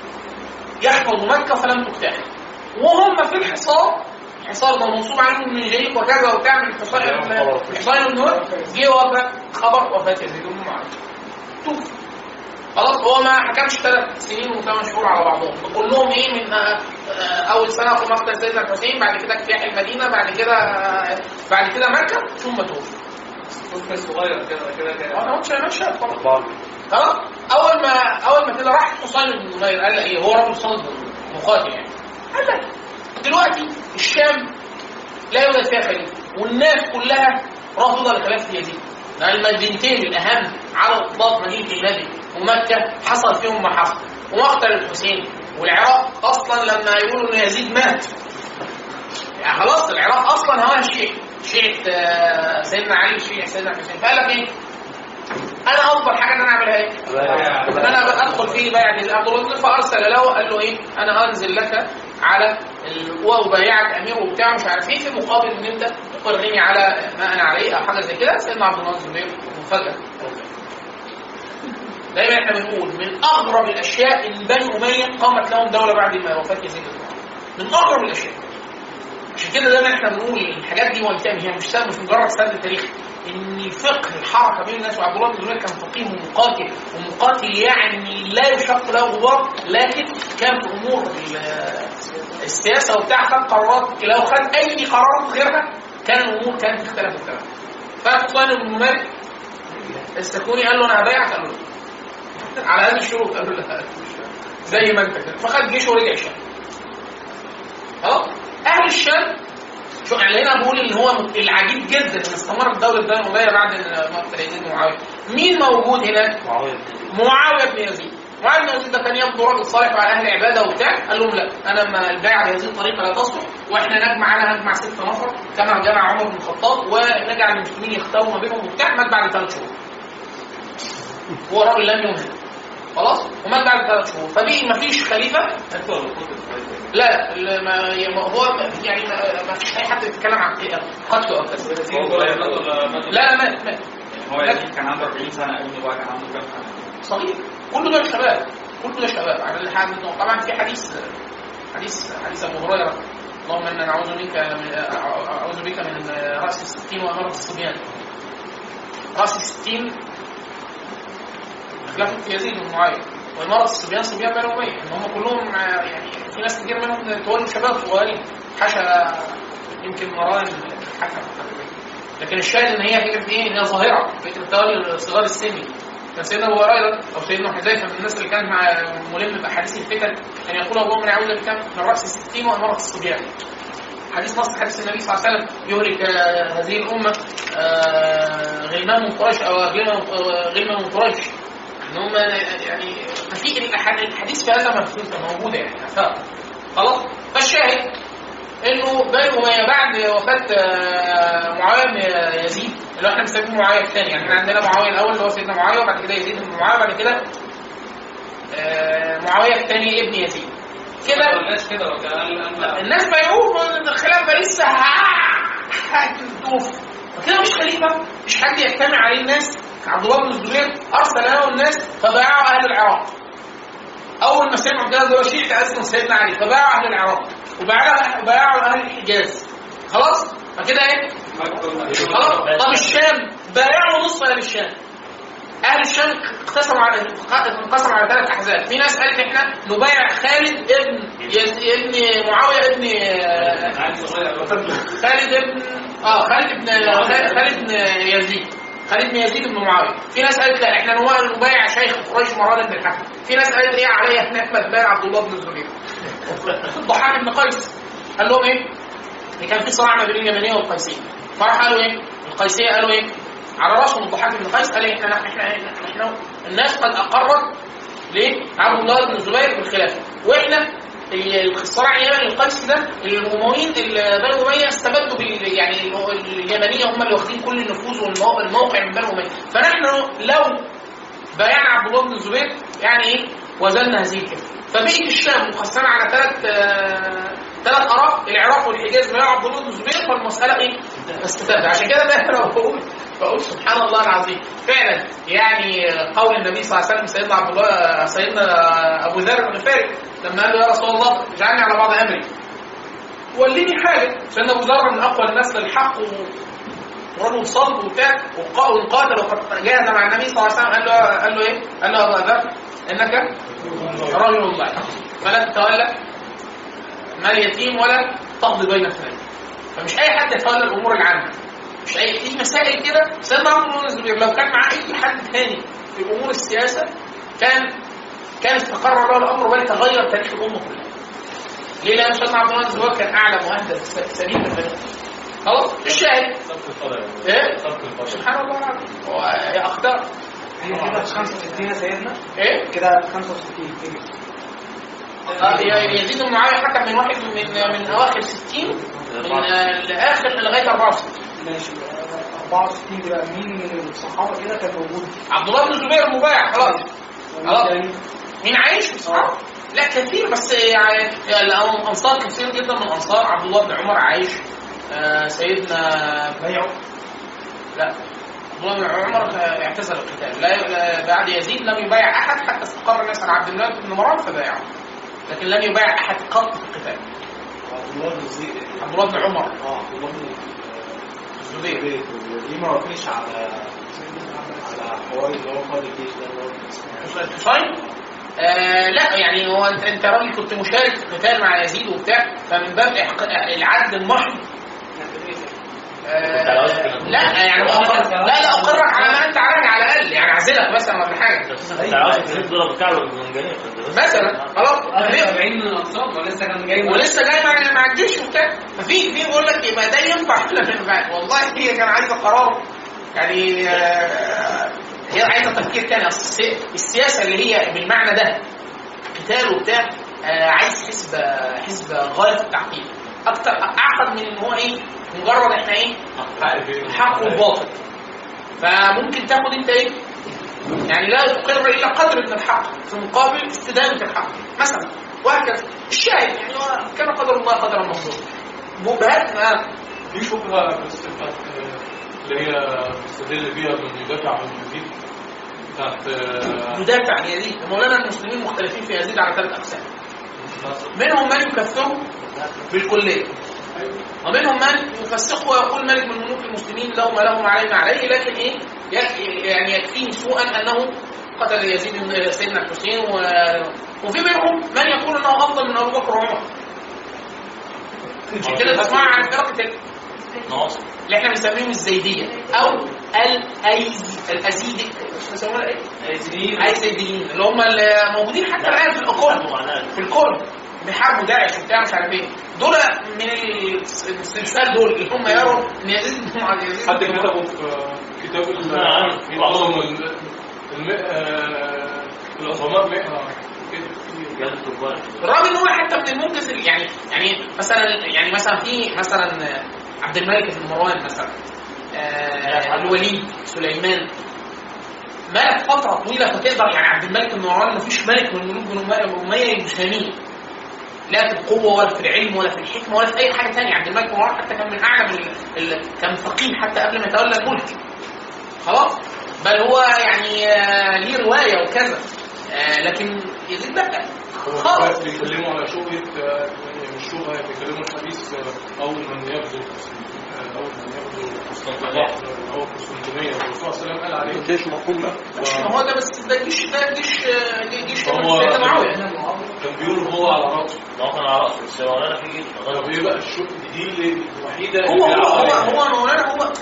يحفظ مكه فلم تقتحم وهم في الحصار الحصار ده منصوب عنهم من جيد وكذا وبتاع من الحصار الحصار بن نور جه وفاه خبر وفاه يزيد بن معاويه توفي خلاص هو ما حكمش ثلاث سنين وثمان شهور على بعضهم كلهم ايه من آه، آه، اول سنه في مقتل سيدنا الحسين بعد كده اجتياح المدينه بعد كده آه، بعد كده مكه ثم توفي طفل صغير كده كده كده انا مش مش شاب طبعا خلاص اول ما اول ما كده راح حسين بن نمير قال لك ايه هو رجل صلب مقاتل يعني قال لك دلوقتي الشام لا يوجد فيها خليفه والناس كلها رافضه لخلافه يزيد لان المدينتين الاهم على اطلاق مدينه النبي ومكه حصل فيهم ما حصل ومقتل الحسين والعراق اصلا لما يقولوا ان يزيد مات يعني خلاص العراق اصلا هواها شيعي شيعه آه، سيدنا علي شيعه سيدنا الحسين فقال لك ايه انا افضل حاجه ان انا اعملها ايه؟ ان انا بقى ادخل في بيعه عبد الله بن فارسل له قال له ايه؟ انا انزل لك على ال- وابايعك امير وبتاع مش عارف ايه في مقابل ان انت تقرني على ما انا عليه او حاجه زي كده سيدنا عبد الله بن الزبير مفاجاه دايما احنا بنقول من اغرب الاشياء ان بني اميه قامت لهم دوله بعد ما وفاه يزيد بن معاويه من اغرب الاشياء عشان كده دايما احنا بنقول الحاجات دي وانتهي هي مش سهل مش مجرد سرد التاريخ ان فقه الحركه بين الناس وعبد الله بن الزبير كان فقيه ومقاتل ومقاتل يعني لا يشق له غبار لكن كان في امور ال- السياسه وبتاع خد قرارات لو خد اي قرار غيرها كان الامور كانت اختلفت تماما فحسين بن مالك السكوني قال له انا هبايعك قال له لا. على هذه الشروط قال له لا زي ما انت كده فخد جيشه ورجع الشام خلاص اهل الشام شو يعني هنا بقول ان هو العجيب جدا ان استمرت دوله بني اميه بعد مقتل يزيد بن معاويه مين موجود هناك؟ معاوية معاويه بن يزيد معاويه بن يزيد ده كان يبدو راجل صالح وعلى اهل عباده وبتاع قال لهم لا انا ما البيعه بهذه الطريقه لا تصلح واحنا نجمع انا هجمع ست نفر كما جمع عمر بن الخطاب ونجعل المسلمين يختاروا ما بينهم وبتاع مات بعد ثلاث شهور هو راجل لم يمهل خلاص ومات بعد ثلاث شهور فدي ما فيش خليفه لا لا، ما ما- هو يعني ما ما فيش اي حد يتكلم عن قتله او كذا لا لا مات مات هو يزيد كان عنده 40 سنه ابنه بقى كان عنده كام سنه؟ صغير كل دول شباب كل دول شباب على اللي حد طبعا في حديث حديث حديث ابو هريره اللهم انا نعوذ بك من اعوذ بك من راس الستين واماره الصبيان راس الستين خلافه يزيد بن معاويه واماره الصبيان صبيان بني اميه ان هم كلهم يعني في ناس كتير منهم تولوا شباب صغيرين حاشا يمكن مراهن الحكم لكن الشاهد ان هي فكره ايه؟ ان هي ظاهره فكره تولي صغار السن كان سيدنا ابو هريره او سيدنا حذيفه من الناس اللي كانت مع ملم باحاديث الفتن ان يقول اللهم انا اعوذ بك من راس الستين واماره الصبيان حديث نص حديث النبي صلى الله عليه وسلم يهلك آه، هذه الامه آه، غلمان من قريش او غلمان آه، غلمان من قريش ان هم يعني في الأح- الحديث في هذا مبثوثه موجوده يعني اثار خلاص فالشاهد انه بني اميه بعد وفاه آه، معاويه بن يزيد اللي هو احنا بنسميه معاويه الثاني يعني احنا عندنا معاويه الاول اللي هو سيدنا معاويه وبعد كده يزيد بن معاويه بعد كده آه، معاويه الثاني ابن يزيد كده الناس كده وكان الناس بايعوه الخلافه لسه هتدوف فكده مش خليفه مش حد يجتمع عليه الناس عبد الله بن الزبير ارسل له الناس فبايعوا اهل العراق اول ما سمعوا ده دول شيعة اصلا سيدنا علي فبايعوا اهل العراق وبايعوا بايعوا اهل الحجاز خلاص فكده ايه خلاص طب الشام بايعوا نص اهل الشام اهل الشام اقتسموا على انقسموا على ثلاث احزاب في ناس قالت احنا نبايع خالد ابن يز- ابن معاويه ابن خالد ابن اه خالد ابن خالد خالد ابن يزيد خالد بن يزيد بن معاويه في ناس قالت لا احنا نوا- نبايع شيخ قريش مروان بن الحكم في ناس قالت ايه عليا احنا احمد بايع عبد الله بن الزبير الضحاك بن قيس قال لهم ايه اللي كان في صراع ما بين اليمنيه والقيسيه فراح قالوا ايه القيسيه قالوا ايه على راسهم الضحاك بن قيس قال إيه؟ احنا احنا احنا, احنا الناس قد اقرت ليه عبد الله بن الزبير بالخلافه واحنا الصراع اليمني القيس ده الامويين ال- بنو اميه استبدوا بال يعني ال- اليمنيه هم اللي واخدين كل النفوذ والموقع من بنو اميه فنحن لو بايعنا عبد الله بن الزبير يعني ايه وزننا هذه الكلمه فبقيت الشام مقسمه على ثلاث ثلاث اراء العراق والحجاز بايعوا عبد الله بن الزبير فالمساله ايه؟ استفاد عشان كده ده انا بقول بقول سبحان الله العظيم فعلا يعني قول النبي صلى الله عليه وسلم سيدنا عبد الله سيدنا ابو ذر الغفاري لما قال له يا رسول الله اجعلني على بعض امري وليني حاجه سيدنا ابو ذر من اقوى الناس للحق ورجل صلب وبتاع وقا- وقاتل وقد جاهد مع النبي صلى الله عليه وسلم قال له قال له ايه؟ قال له يا ابا ذر انك رجل الله فلا تتولى مال يتيم ولا تقضي بين اثنين فمش اي حد يتولى الامور العامه مش اي في مسائل كده سيدنا عمرو بن الزبير لو كان معاه اي حد ثاني في امور السياسه كان كان استقر له الامر بل تغير تاريخ الامه كلها ليه؟ لان سيدنا عبد الله بن الزبير كان اعلى مهدد سليم البنات خلاص الشاهد ايه سبحان الله العظيم هو يا اقدار هي كده 65 يا سيدنا ايه كده 65 آه، ي- يزيد بن معاويه حكم من واحد من من اواخر 60 من آه، لاخر لغايه 64 ماشي آه، 64 دي بقى مين من الصحابه كده كان موجود عبد الله بن الزبير المبايع خلاص خلاص يعني مين عايش في الصحابه؟ لا كثير بس يعني الانصار كثير جدا من الانصار عبد الله بن عمر عايش آه، سيدنا بيعوا لا عبد الله بن عمر آه، اعتزل القتال لا لا- بعد يزيد لم يبايع احد حتى استقر الناس على عبد الله بن مروان فبايعه لكن لم يبايع احد قط في القتال عبد الله بن زيد عبد الله بن عمر اه عبد الله بن الزبير الزبير دي ما وافقش على على حوار اللي هو قائد الجيش ده اللي هو اسمه الحصين آه لا يعني هو انت انت راجل كنت مشارك في قتال مع يزيد وبتاع فمن باب إحق- العدل المحض آه لا يعني أقر- لا لا اقرك على ما انت عليه على الاقل يعني اعزلك مثلا ولا حاجه انت عاوز تضرب الكعب بالمنجنيق مثلا خلاص 40 من الانصار ولسه كان جاي ولسه جاي مع مع الجيش وبتاع ففي في بيقول لك يبقى ده ينفع ولا ما ينفعش والله هي كان عايزه قرار يعني آه، هي عايزه تفكير تاني اصل السي- السياسه اللي هي بالمعنى ده قتال وبتاع آه، عايز حسبه حسبه غايه في التعقيد اكتر اعقد من ان هو ايه مجرد احنا ايه الحق والباطل فممكن تاخد انت ايه يعني لا تقر الا قدر من الحق في مقابل استدامه الحق مثلا وهكذا الشاهد يعني هو كان قدر الله قدرا مقدورا مبهات آه. في شبهه بس بتاعت اللي هي بيستدل بيها من يدافع عن يزيد بتاعت آه، يدافع عن يزيد مولانا المسلمين مختلفين في يزيد على ثلاث اقسام منهم من يكفره بالكليه ومنهم من يفسقه ويقول ملك من ملوك المسلمين له ما له ما عليه ما عليه لكن ايه يك- يعني يكفيه سوءا انه قتل يزيد بن سيدنا الحسين و... وفي منهم من يقول انه افضل من ابو بكر وعمر عشان كده تسمع عن فرقه ال- ناصر اللي احنا بنسميهم الزيديه او الايز الازيدي بيسموها ايه؟ الايزيديين اللي هم اللي موجودين حتى الان في الكل في الكل بيحاربوا داعش وبتاع مش عارف ايه دول من السلسال دول اللي هم يروا ان يزيد بن معاوية- يزيد حد بن كتبه في كتاب ال- نعم. في بعضهم ال- الم- آه، وما بيقرا كده جلد الضرب بالرغم ان هو حتى من المنجز اللي- يعني يعني مثلا يعني مثلا في مثلا عبد الملك بن مروان مثلا آه الوليد سليمان ملك فتره طويله فتقدر يعني عبد الملك بن مروان ما فيش ملك من ملوك بن أمية- اميه يشهميه لا في القوة ولا في العلم ولا في الحكمة ولا في أي حاجة تانية عبد الملك بن مروان حتى كان من أعلم ال... ال... كان فقيه حتى قبل ما يتولى الملك خلاص بل هو يعني آه، ليه رواية وكذا آه، لكن يزيد بقى خالص بيتكلموا على شبهة آه، يعني مش شبهة بيتكلموا الحديث آه، أول من يغزو آه، أول من يغزو قسطنطينية أو قسطنطينية الرسول صلى الله عليه وسلم قال عليه الجيش مفهوم له مش ما هو ده بس ده جيش ده جيش آه، جيش هو سيدنا معاوية كان بيقول هو على رأسه ما هو كان على راسه بس هو انا في جيش طب ايه بقى الشق دي اللي الوحيدة هو اللي هو بيلعب هو عليها. هو مولانا هو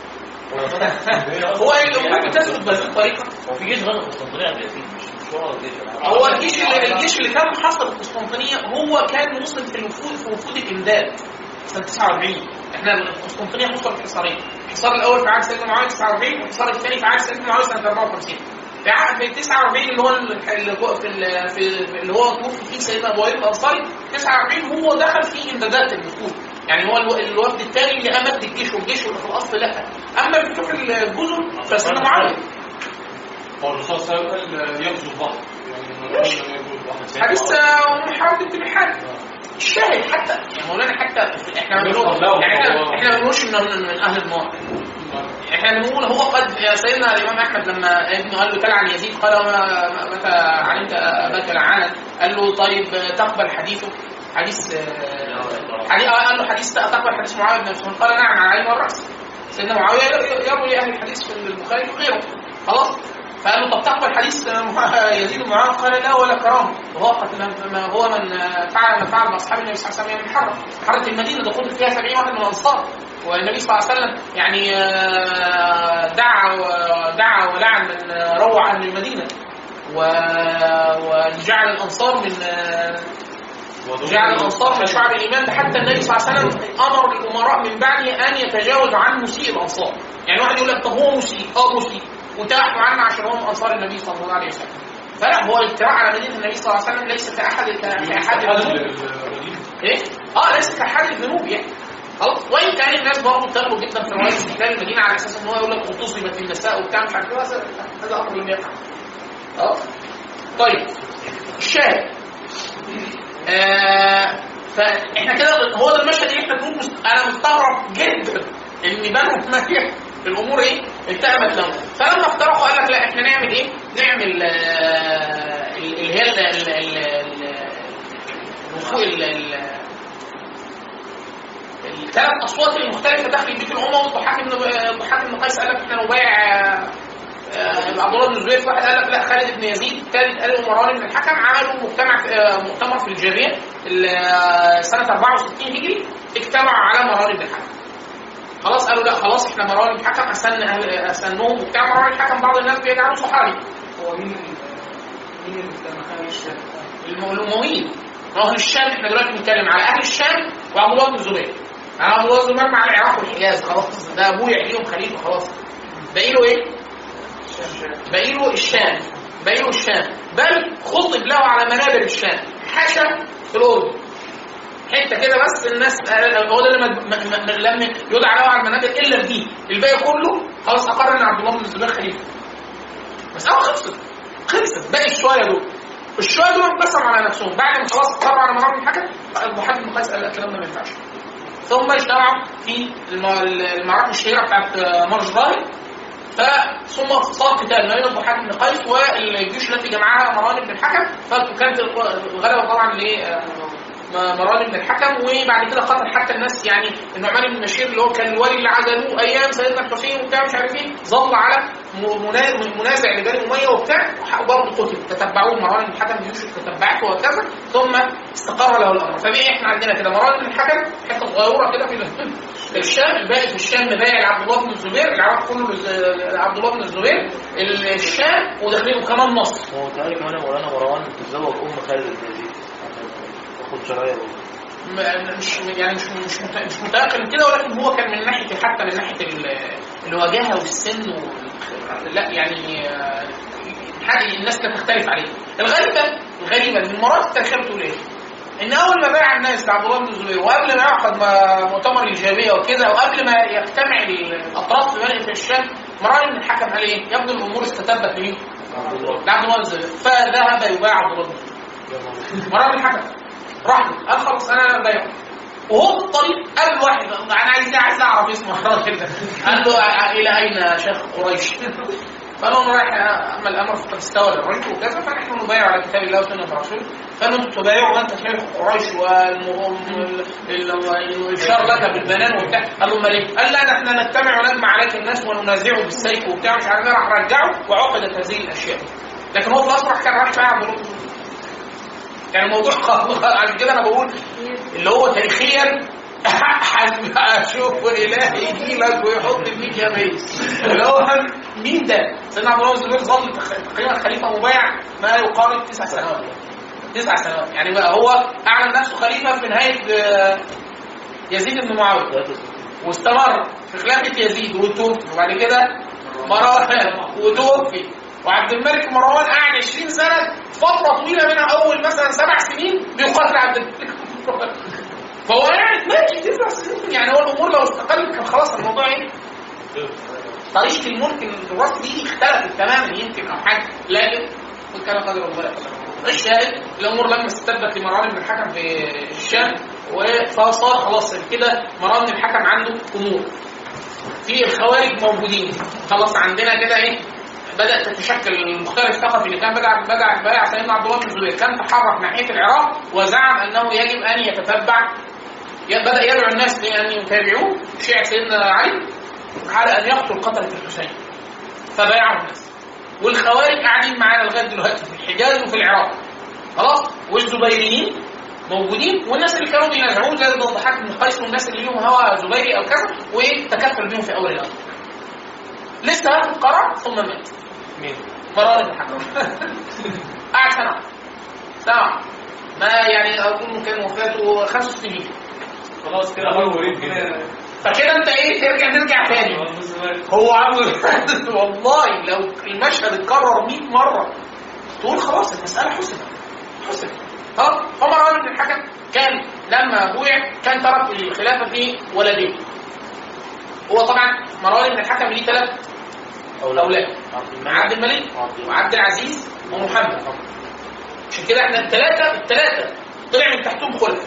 هو ايه اللي ممكن تثبت بهذه الطريقة هو في جيش غزو قسطنطينية قبل يزيد مش مش هو الجيش هو الجيش اللي الجيش اللي كان محاصر في القسطنطينيه هو كان مسلم في الوفود في وفود الامداد سنه 49 احنا القسطنطينيه حصلت حصارين الحصار الاول في عهد سيدنا معاويه 49 والحصار الثاني في عهد سيدنا معاويه سنه 54 في عهد في 49 اللي هو ال- اللي هو في ال- في اللي هو توفي فيه سيدنا ابو ايوب الانصاري 49 هو دخل فيه امدادات الوفود يعني هو الو- الوفد الثاني اللي امد الجيش والجيش اللي في الاصل لا اما بتوع الجزر فسيدنا معاويه هو الرسول صلى الله عليه وسلم قال يغزو البحر يعني من ماشي. قبل ما يغزو البحر حديث ام حرب بنت ملحان الشاهد حتى يا مولانا حتى احنا ما بنقول يعني احنا احنا ما بنقولش انه من من اهل النار احنا بنقول هو قد يا سيدنا الامام احمد لما ابنه قال له تعالى عن يزيد قال وما متى علمت اباك لعانا قال له طيب تقبل حديثه حديث آه، حديث آه، قال له حديث تقبل حديث معاويه بن مسعود قال نعم على العين والراس سيدنا معاويه يروي اهل الحديث في البخاري وغيره خلاص فقال له طب تقبل حديث مع- يزيد بن معاويه قال لا ولا كرامه وهو قد ما- ما هو من فعل ما فعل باصحاب النبي صلى الله عليه وسلم من حره حره المدينه ده قتل فيها 70 واحد من الانصار والنبي صلى الله عليه وسلم يعني آه، دعا ودعا ولعن من روع اهل المدينه و- وجعل الانصار من آه، جعل الانصار من شعب الايمان ده حتى النبي صلى الله عليه وسلم امر الامراء من بعده ان يتجاوزوا عن مسيء الانصار يعني واحد يقول لك طب هو مسيء اه مسيء وتبعوا عنه عشان هو من انصار النبي صلى الله عليه وسلم فلا هو الاجتراء على مدينه النبي صلى الله عليه وسلم ليس كاحد كاحد الذنوب ايه؟ اه ليس كاحد الذنوب يعني خلاص وان كان الناس برضه بتغلو جدا في روايه استحلال المدينه على اساس ان هو يقول لك اغتصبت النساء وبتاع مش عارف ايه هذا هذا امر لم يقع اه طيب الشاهد آه فاحنا كده هو ده المشهد اللي احنا بنقول مست- انا مستغرب جدا ان بنو اميه الامور ايه التأمت لهم فلما افترقوا قال لك لا احنا نعمل ايه؟ نعمل آه ال- اللي هي ال- ال- ال- ال- الوفو- ال- ال- الثلاث اصوات المختلفه داخل بيت الامه والضحاك بن الضحاك بن قيس قال لك احنا نبايع آه، آه، عبد الله بن الزبير في واحد قال لك لا خالد بن يزيد الثالث قال له مروان بن الحكم عملوا مجتمع آه، مؤتمر في الجابيه ال- آه، سنه 64 هجري اجتمعوا على مروان بن الحكم خلاص قالوا لا خلاص احنا مروان بن الحكم اسن اهل اسنهم وبتاع مروان بن الحكم بعض الناس بيجعلوا صحابي هو مين ال- مين اللي كان الشام؟ الم- الامويين اهل الشام احنا دلوقتي بنتكلم على اهل الشام وعبد الله بن الزبير انا عبد الله بن الزبير مع العراق والحجاز خلاص ده ابويا عليهم خليفه خلاص باقي له ايه؟ باقي له الشام باقي له الشام بل خطب له على منابر الشام حاشا في الاردن حته كده بس الناس هو ده اللي ما- ما- ما- لم يدعى له على المنابر الا في دي الباقي كله خلاص اقر ان عبد الله بن الزبير خليفه بس اول خلصت خلصت باقي الشويه دول الشويه دول انقسموا على نفسهم بعد ما خلاص اقروا على مروان بن الحكم الضحاك بن قيس قال لا الكلام ده ما ينفعش ثم اجتمعوا في الم- المعركه الشهيره بتاعت مرج راهب ثم صار قتال ما بين الضحاك بن قيس والجيوش التي جمعها مروان بن الحكم فكانت الغلبه طبعا لمروان بن الحكم وبعد كده قتل حتى الناس يعني النعمان بن بشير اللي هو كان الولي اللي عزلوه ايام سيدنا الحسين وبتاع مش عارف ايه ظل على م- منا- منازع لبني اميه وبتاع وبرضه قتل تتبعوه مروان بن الحكم جيوش تتبعته وكذا ثم استقر له الامر فبقي احنا عندنا كده مروان بن الحكم حته صغيره كده في ال- في الشام الباقي في الشام بايع لعبد الله بن الزبير العراق كله لز- لعبد الله بن الزبير الشام وداخلين وكمان مصر هو تعالى كمان يا مولانا مروان تتزوج ام خالد بن يزيد تاخد شرايع م- مش يعني مش مش مت- مش متاكد من كده ولكن هو كان من ناحيه حتى من ناحيه ال- الوجاهه والسن وال- لا يعني آه، حاجه الناس كانت تختلف عليه الغريبه الغريبه ان المرات التاريخيه بتقول ايه؟ ان اول ما باع الناس لعبد الله بن الزبير وقبل ما يعقد م- مؤتمر الايجابيه وكده وقبل ما يجتمع الاطراف في بني في الشام مروان بن الحكم قال ايه؟ يبدو الامور استتبت لمين؟ لعبد الله بن الزبير فذهب يبايع عبد الله بن الزبير مروان بن الحكم راح له قال خلاص انا بايعه وهو في الطريق قال واحد انا عايز عايز اعرف اسم الراجل ده قال له "أ- الى اين شيخ قريش؟ فقال له انا رايح اما الامر فقد استوى للرجل وكذا فنحن نبايع على كتاب الله وسنه رسوله قال له انتم تبايعوا وانت شيخ قريش والشر لك بالبنان وبتاع قال له امال ايه؟ قال لا ده احنا نجتمع ونجمع عليك الناس وننازعه بالسيف وبتاع مش عارف ايه راح رجعه وعقدت هذه الاشياء لكن هو في الاصل راح كان راح بايع عبد الله بن الزبير. يعني الموضوع خلاص عشان كده انا بقول اللي هو تاريخيا اشوف اله يجي لك ويحط فيك يا بيس اللي هو مين ده؟ سيدنا عبد الله بن الزبير ظل تقريبا خليفه مبايع ما يقارب تسع سنوات تسع سنوات يعني بقى هو اعلن نفسه خليفه في نهايه آه، يزيد بن معاويه واستمر في خلافه يزيد وتوفي وبعد كده مروان وتوفي وعبد الملك مروان قعد 20 سنه فتره طويله منها اول مثلا سبع سنين بيقاتل عبد الملك مروان فهو يعني ماشي تسع سنين يعني هو الامور لو استقلت كان خلاص الموضوع ايه؟ طريقه الملك الوراثه دي اختلفت تماما يمكن او حاجه لكن كان قدر الله الشاهد الامور لما استتبت لمروان بن الحكم في الشام فصار خلاص كده مروان بن الحكم عنده امور في الخوارج موجودين خلاص عندنا كده ايه بدات تتشكل المختلف الثقافي اللي كان بدا بدا بايع سيدنا عبد الله بن الزبير كان تحرك ناحيه العراق وزعم انه يجب ان يتتبع بدا يدعو الناس لان يتابعوه شيعه سيدنا علي على ان يقتل قتله الحسين فبايعه الناس والخوارج قاعدين معانا لغايه دلوقتي في الحجاز وفي العراق خلاص والزبيريين موجودين والناس اللي كانوا بينازعوه زي الضحاك بن قيس والناس اللي ليهم هوى زبيري او كذا وتكفل بيهم في اول الامر لسه هاخد قرار ثم مات مين؟ مروان بن الحكم قعد سنه سنه ما يعني اظن كان وفاته خمس سنين خلاص كده هو مريض جدا فكده انت ايه ترجع نرجع تاني هو عامل والله لو المشهد اتكرر 100 مره تقول خلاص المساله حسنت حسنت اه فمروان بن الحكم كان لما بويع كان ترك الخلافه في ولدين هو طبعا مروان بن الحكم ليه ثلاث اولاد عبد الملك وعبد العزيز ومحمد عشان كده احنا الثلاثه الثلاثه طلع من تحتهم خلفاء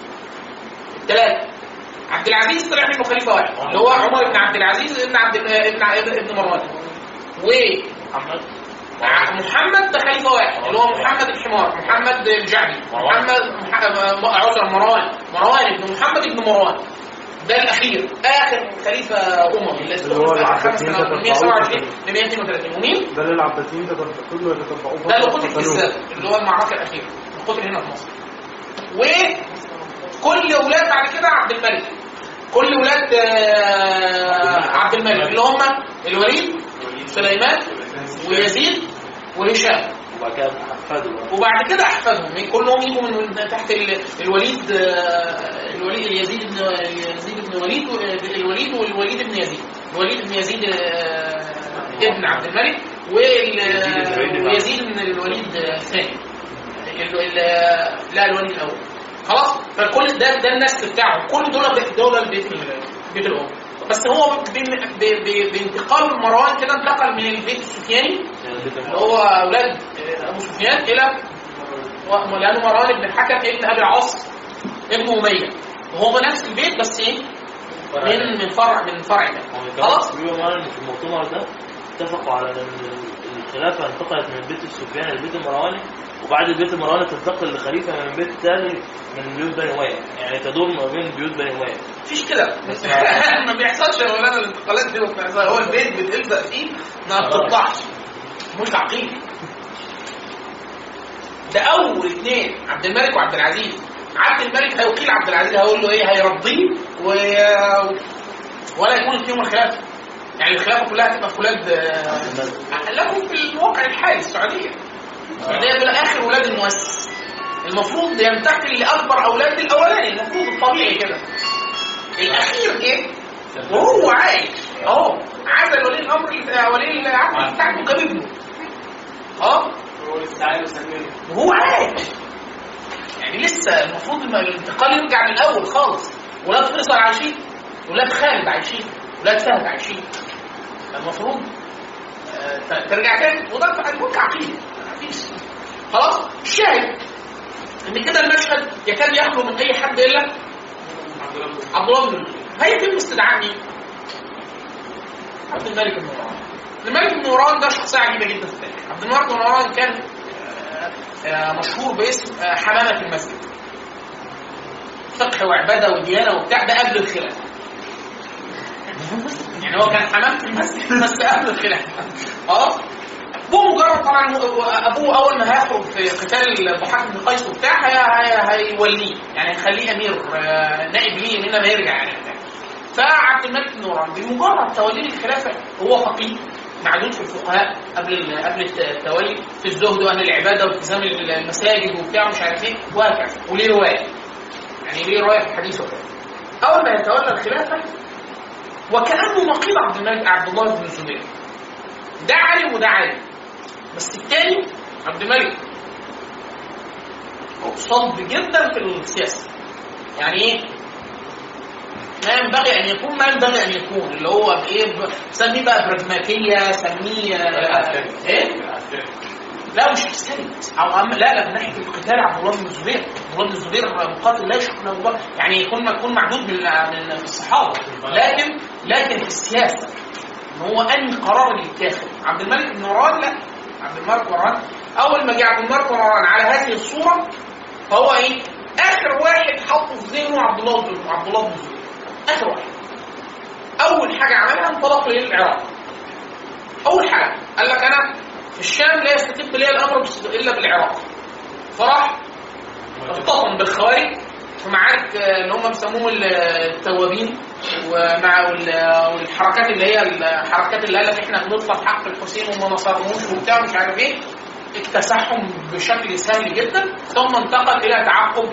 الثلاثه عبد العزيز طلع منه خليفه واحد اللي هو عمر بن عبد العزيز ابن عبد ابن ابن, ابن مروان و محمد ع- محمد ده خليفه واحد اللي هو محمد الحمار محمد الجعدي محمد مح- م- عذرا مروان مروان بن محمد بن مروان ده الاخير اخر خليفه اموي اللي اللي هو استخلف في اخر خمس العباسيين سنوات من تتبعوه 127 ل 132 ومين؟ ده اللي العباسيين تتبعوه كله يتتبعوه ده اللي قتل في قتلوه. الزاد اللي هو المعركه الاخيره قتل هنا في مصر وكل اولاد بعد كده عبد الملك كل اولاد آه، عبد الملك اللي هم الوليد سليمان ويزيد وهشام وبعد كده احفاده وبعد كده احفادهم كلهم يجوا من تحت ال- الوليد آه، الوليد يزيد بن يزيد بن وليد الوليد والوليد بن يزيد الوليد بن يزيد آه، ابن عبد الملك وال- ويزيد بن الوليد الثاني ال- ال- لا الوليد الاول خلاص فكل ده ده النسل بتاعه كل دول دول البيت ال- بيت الام بس هو بين- ب- ب- بانتقال مروان كده انتقل من البيت السفياني اللي هو اولاد ابو سفيان الى و- لانه مروان بن الحكم ابن ابي العاص ابن اميه وهو نفس البيت بس ايه من من فرع من فرع ده خلاص خلاص بيقولوا معانا ان في المؤتمر ده اتفقوا على ان الخلافه انتقلت من بيت السفيان لبيت المرواني وبعد البيت المرواني تنتقل لخليفه من بيت تاني من بيوت بني اميه يعني تدور ما بين بيوت بني اميه مفيش كده ما بيحصلش يا مولانا الانتقالات دي ما بتحصلش. هو البيت بتلزق فيه ما بتطلعش مش تعقيد ده اول اثنين عبد الملك وعبد العزيز عبد الملك هيقيل عبد العزيز هيقول له ايه هيرضيه و... ولا يكون فيهم الخلافه يعني الخلافه كلها هتبقى في ولاد آه، لكم في الواقع الحالي السعوديه السعوديه دول اخر ولاد المؤسس المفروض ينتقل لاكبر اولاد الاولاني المفروض الطبيعي كده الاخير ايه وهو عايش اهو عزل ولي الامر ولي العهد بتاعته جاب ابنه تعالوا سلموا وهو عايش يعني لسه المفروض الم- الانتقال يرجع من الاول خالص ولاد فيصل عايشين ولاد خالد عايشين ولاد فهد عايشين المفروض آه، ت- ترجع تاني وده ممكن عقيده مفيش خلاص الشاهد ان كده المشهد يكاد يخلو من اي حد الا عبد الله بن الزبير هيتم استدعاء مين؟ عبد الملك بن مروان عبد الملك بن مروان ده شخصيه عجيبه جدا في التاريخ عبد الملك بن مروان كان آه، آه، مشهور باسم آه، حمامه المسجد فقه وعباده وديانه وبتاع ده قبل الخلافه يعني هو كان حمامه المسجد بس قبل الخلافه خلاص ابوه مجرد طبعا ابوه اول ما هيخرج في قتال الضحاك بن قيس وبتاع هي- هي- هيوليه يعني هيخليه امير آه، نائب ليه من ما يرجع يعني بتاع. فعبد الملك بن مروان بمجرد توليه الخلافه هو فقيه معدود في الفقهاء قبل ال- قبل التولي في الزهد واهل العباده والتزام المساجد وبتاع ومش عارف ايه وهكذا وليه روايه يعني ليه روايه في الحديث وكذا اول ما يتولى الخلافه وكانه نقيض عبد الملك عبد الله بن الزبير ده عالم وده عالم بس الثاني عبد الملك صلب جدا في السياسه يعني ايه ما ينبغي ان يكون ما ينبغي ان يكون اللي هو بايه ب- سميه بقى براجماتيه سميه ايه لا مش عسكري او أم لا لا من ناحيه القتال عبد الله بن الزبير عبد الله بن الزبير مقاتل لا يشك له الله يعني يكون ما يكون معدود من من الصحابه لكن لكن في السياسه ان هو انهي قرار اللي يتاخد عبد الملك بن مروان لا عبد الملك بن مروان اول ما جه عبد الملك بن مروان على هذه الصوره فهو ايه اخر واحد حطه في ذهنه عبد الله بن عبد الله بن الزبير اخر واحد اول حاجه عملها انطلق للعراق اول حاجه قال لك انا في الشام لا يستتب لي الامر بس- الا بالعراق فراح ارتطم بالخوارج في معارك آه، اللي هم بيسموهم التوابين ومع وال- والحركات اللي هي الحركات اللي قال لك احنا بنطلب حق الحسين وما نصرناهوش وبتاع مش عارف ايه اكتسحهم بشكل سهل جدا ثم انتقل الى تعقب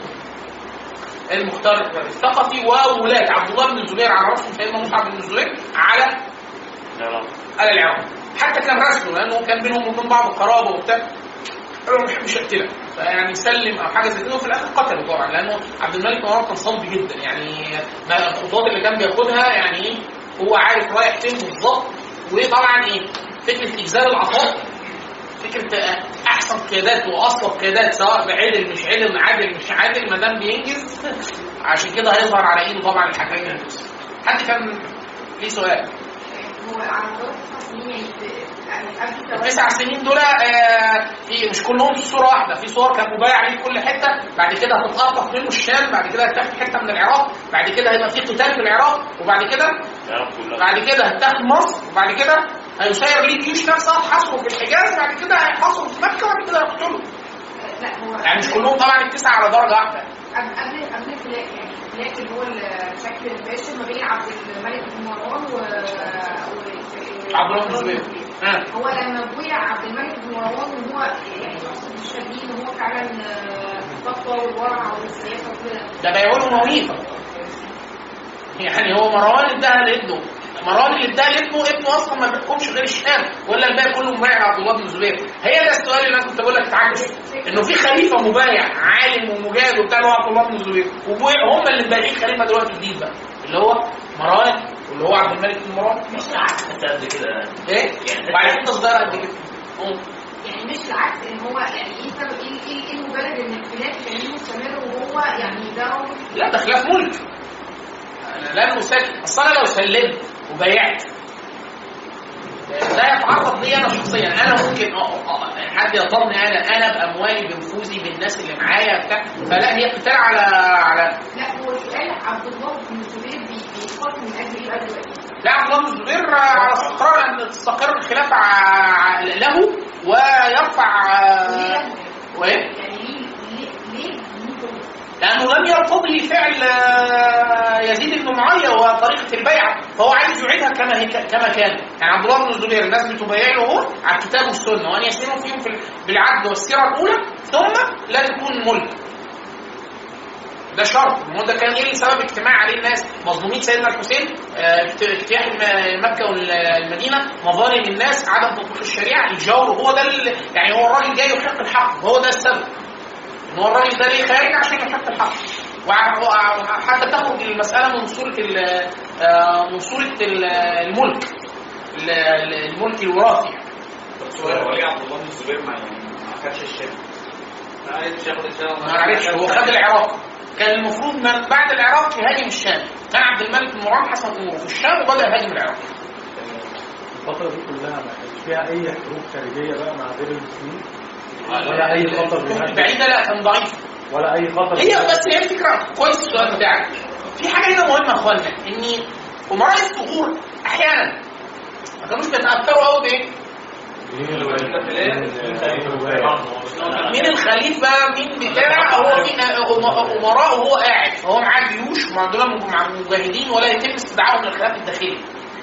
المختار الثقفي وولاة عبد الله بن الزبير على راسهم سيدنا مصعب بن الزبير على على العراق حتى كان رسله لانه كان بينهم وبين بعض قرابه وبتاع قالوا ما بحبش اقتلك فيعني سلم او حاجه زي كده وفي الاخر قتله طبعا لانه عبد الملك بن مروان كان صلب جدا يعني ما الخطوات اللي كان بياخدها يعني ايه هو عارف رايح فين بالظبط وطبعا ايه فكره اجزاء العطاء فكره آه، احسن قيادات واصلب قيادات سواء بعدل مش عدل عادل مش عادل ما دام بينجز عشان كده هيظهر على ايده طبعا الحكايه النفس حد كان ليه سؤال هو على مدار تسع سنين يعني في- يعني قبل التوالي التسع سنين دول آه، في مش كلهم في صوره واحده في صور كان مبايع عليه في كل حته بعد كده هتتقطع منه الشام بعد كده هتاخد حته من العراق بعد كده هيبقى في قتال في العراق وبعد كده بعد كده هتاخد مصر وبعد كده هيسير ليه جيوش نفسها تحاصره في الحجاز بعد كده هيحاصروا في مكه وبعد كده هيقتلوا لا هو يعني مش كلهم طبعا التسعه على درجه واحده قبل قبل قبل الخلاف يعني الخلاف اللي هو الشكل المباشر ما بين عبد الملك بن مروان و و- عبد الله بن الزبير ها هو لما بويع عبد الملك بن مروان وهو يعني شخص مش شديد وهو فعلا آه، التقوى والورع والسياسه وكده ده بيقولوا مويفه يعني هو مروان اداها لابنه مروان اللي اداها لابنه ابنه اصلا ما بيحكمش غير الشام ولا الباقي كله مبايع عبد الله بن الزبير هي ده السؤال اللي انا كنت بقول لك اتعجب انه في خليفه مبايع عالم ومجاهد وبتاع اللي هو عبد الله بن الزبير وهم اللي مبايعين خليفه دلوقتي جديد بقى اللي هو مروان واللي هو عبد الملك بن مروان مش العكس انت قد كده ايه؟ يعني وبعد كده صغيره قد كده قوم. يعني مش العكس ان هو يعني ايه سبب ايه ايه ايه المبرر ان الخلاف كان مستمر وهو يعني ده راجل لا ده خلاف ملك انا لا مسلم اصل انا لو سلمت وبايعت ده يتعرض لي انا شخصيا انا ممكن أ- أ- حد يطلبني انا انا باموالي بنفوذي بالناس اللي معايا بتاع فلا هي قتال على على لا هو سؤال عبد الله بن الزبير بي- بيقاتل من اجل ايه بقى دلوقتي؟ لا عبد الله بن الزبير على استقرار ان تستقر الخلافه ع- له ويرفع وايه؟ يعني ليه ليه ليه ليه كده؟ لانه لم يرتضي فعل آه، يزيد بن معاويه وطريقه البيعه فهو عايز يعيدها كما هي كما كان يعني عبد الله بن الزبير الناس بتبايع له هو على الكتاب والسنه وان يسيروا فيهم في ال- بالعدل والسيره الاولى ثم لا تكون ملك ده شرط ما هو ده كان ايه سبب اجتماع عليه الناس مظلومين سيدنا الحسين آه، اجتياح الم- مكه والمدينه مظالم الناس عدم تطبيق الشريعه الجور هو ده ال- يعني هو الراجل جاي يحق الحق هو ده السبب ان هو الراجل ده ليه خارج عشان يحق الحق وع- وع- وحتى تخرج المساله من صوره ال- آه، من صوره ال- الملك ال- ال- الملك الوراثي يعني. ولي عبد الله بن الزبير ما ما خدش الشام ما عرفش ياخد الشام ما عرفش هو خد العراق كان المفروض من بعد العراق يهاجم الشام كان عبد الملك بن مروان حسن اموره في الشام وبدا يهاجم العراق الفترة دي كلها ما كانش فيها أي حروب خارجية بقى مع غير المسلمين ولا أي خطر كنت بيهدد بعيده لا كان ضعيف ولا أي خطر هي بس هي الفكره كويس السؤال بتاعك في حاجه هنا مهمه يا اخوانا ان امراء الثغور احيانا ما كانوش بيتاثروا قوي بايه؟ مين الخليفه مين بتاع هو مين أم- امراء وهو قاعد فهو معاه جيوش ومع دول مع مجاهدين ولا يتم استدعائهم من الخلاف الداخلي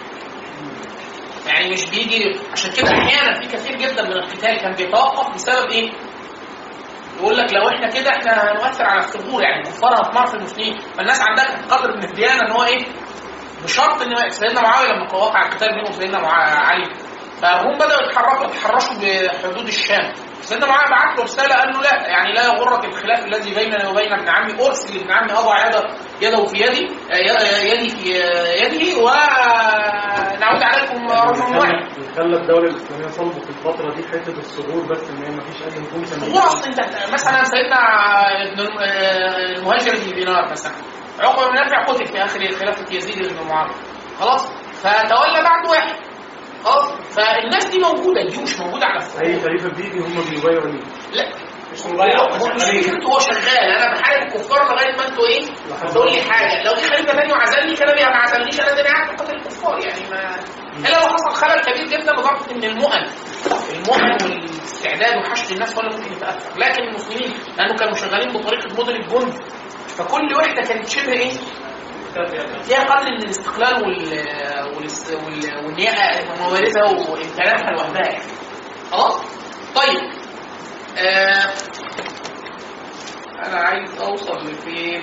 يعني مش بيجي عشان كده احيانا في كثير جدا من القتال كان بيتوقف بسبب ايه؟ يقول لك لو احنا كده احنا هنؤثر على الثغور يعني الكفار هتمر في المسلمين فالناس عندها قدر من الديانه ان هو ايه؟ بشرط ان سيدنا معاويه لما وقع القتال بينه وسيدنا مع- علي فهم بداوا يتحركوا يتحرشوا بحدود الشام سيدنا معاويه بعت له رساله قال له لا يعني لا يغرك الخلاف الذي بيننا وبين ابن عمي ارسل ابن عمي اضع يده يده في يدي آه، يدي في آه، يده ونعود عليكم رجل واحد اللي خلى الدولة الإسلامية صلبة في الفترة دي حتة الثغور بس إن هي مفيش أي هجوم سماوي هو اصلا انت مثلا سيدنا ابن الم- آه، المهاجر بن دينار مثلا عقبه بن نافع قتل في اخر خلافه يزيد بن معاويه خلاص فتولى بعد واحد خلاص فالناس دي موجوده الجيوش موجوده على الثغور أي خليفة بيجي هم بيبايعوا ليه لا مش هو هو مش فكرته هو شغال انا بحارب الكفار لغايه ما انتوا ايه تقول لي حاجه لو في خليفه تاني وعزلني كان بيها ما عزلنيش انا تاني قاعد بقتل الكفار يعني ما الا لو حصل خلل كبير جدا لدرجه ان المؤن المؤن والاستعداد وحشد الناس هو اللي ممكن يتاثر لكن المسلمين لانه كانوا شغالين بطريقه مدن الجند فكل وحده كانت شبه ايه فيها قدر من الاستقلال وال والاس- وال- وان هي مواردها وامكاناتها لوحدها يعني خلاص طيب آه انا عايز اوصل لفين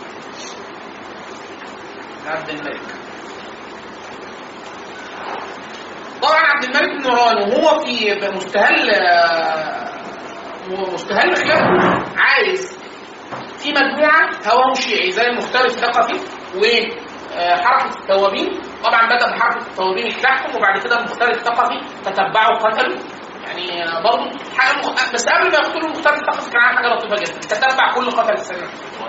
عبد الملك طبعا عبد الملك بن مروان وهو في مستهل آه، مستهل خلافه عايز في مجموعه هواهم شيعي زي المختار الثقفي وحركه التوابين طبعا بدا بحركه التوابين اجتاحهم وبعد كده المختار الثقفي تتبعوا قتلوا يعني برضه حاجه مخ... بس قبل ما يقتلوا المختار الثقفي كان عامل حاجه لطيفه جدا تتبع كل قتل السنه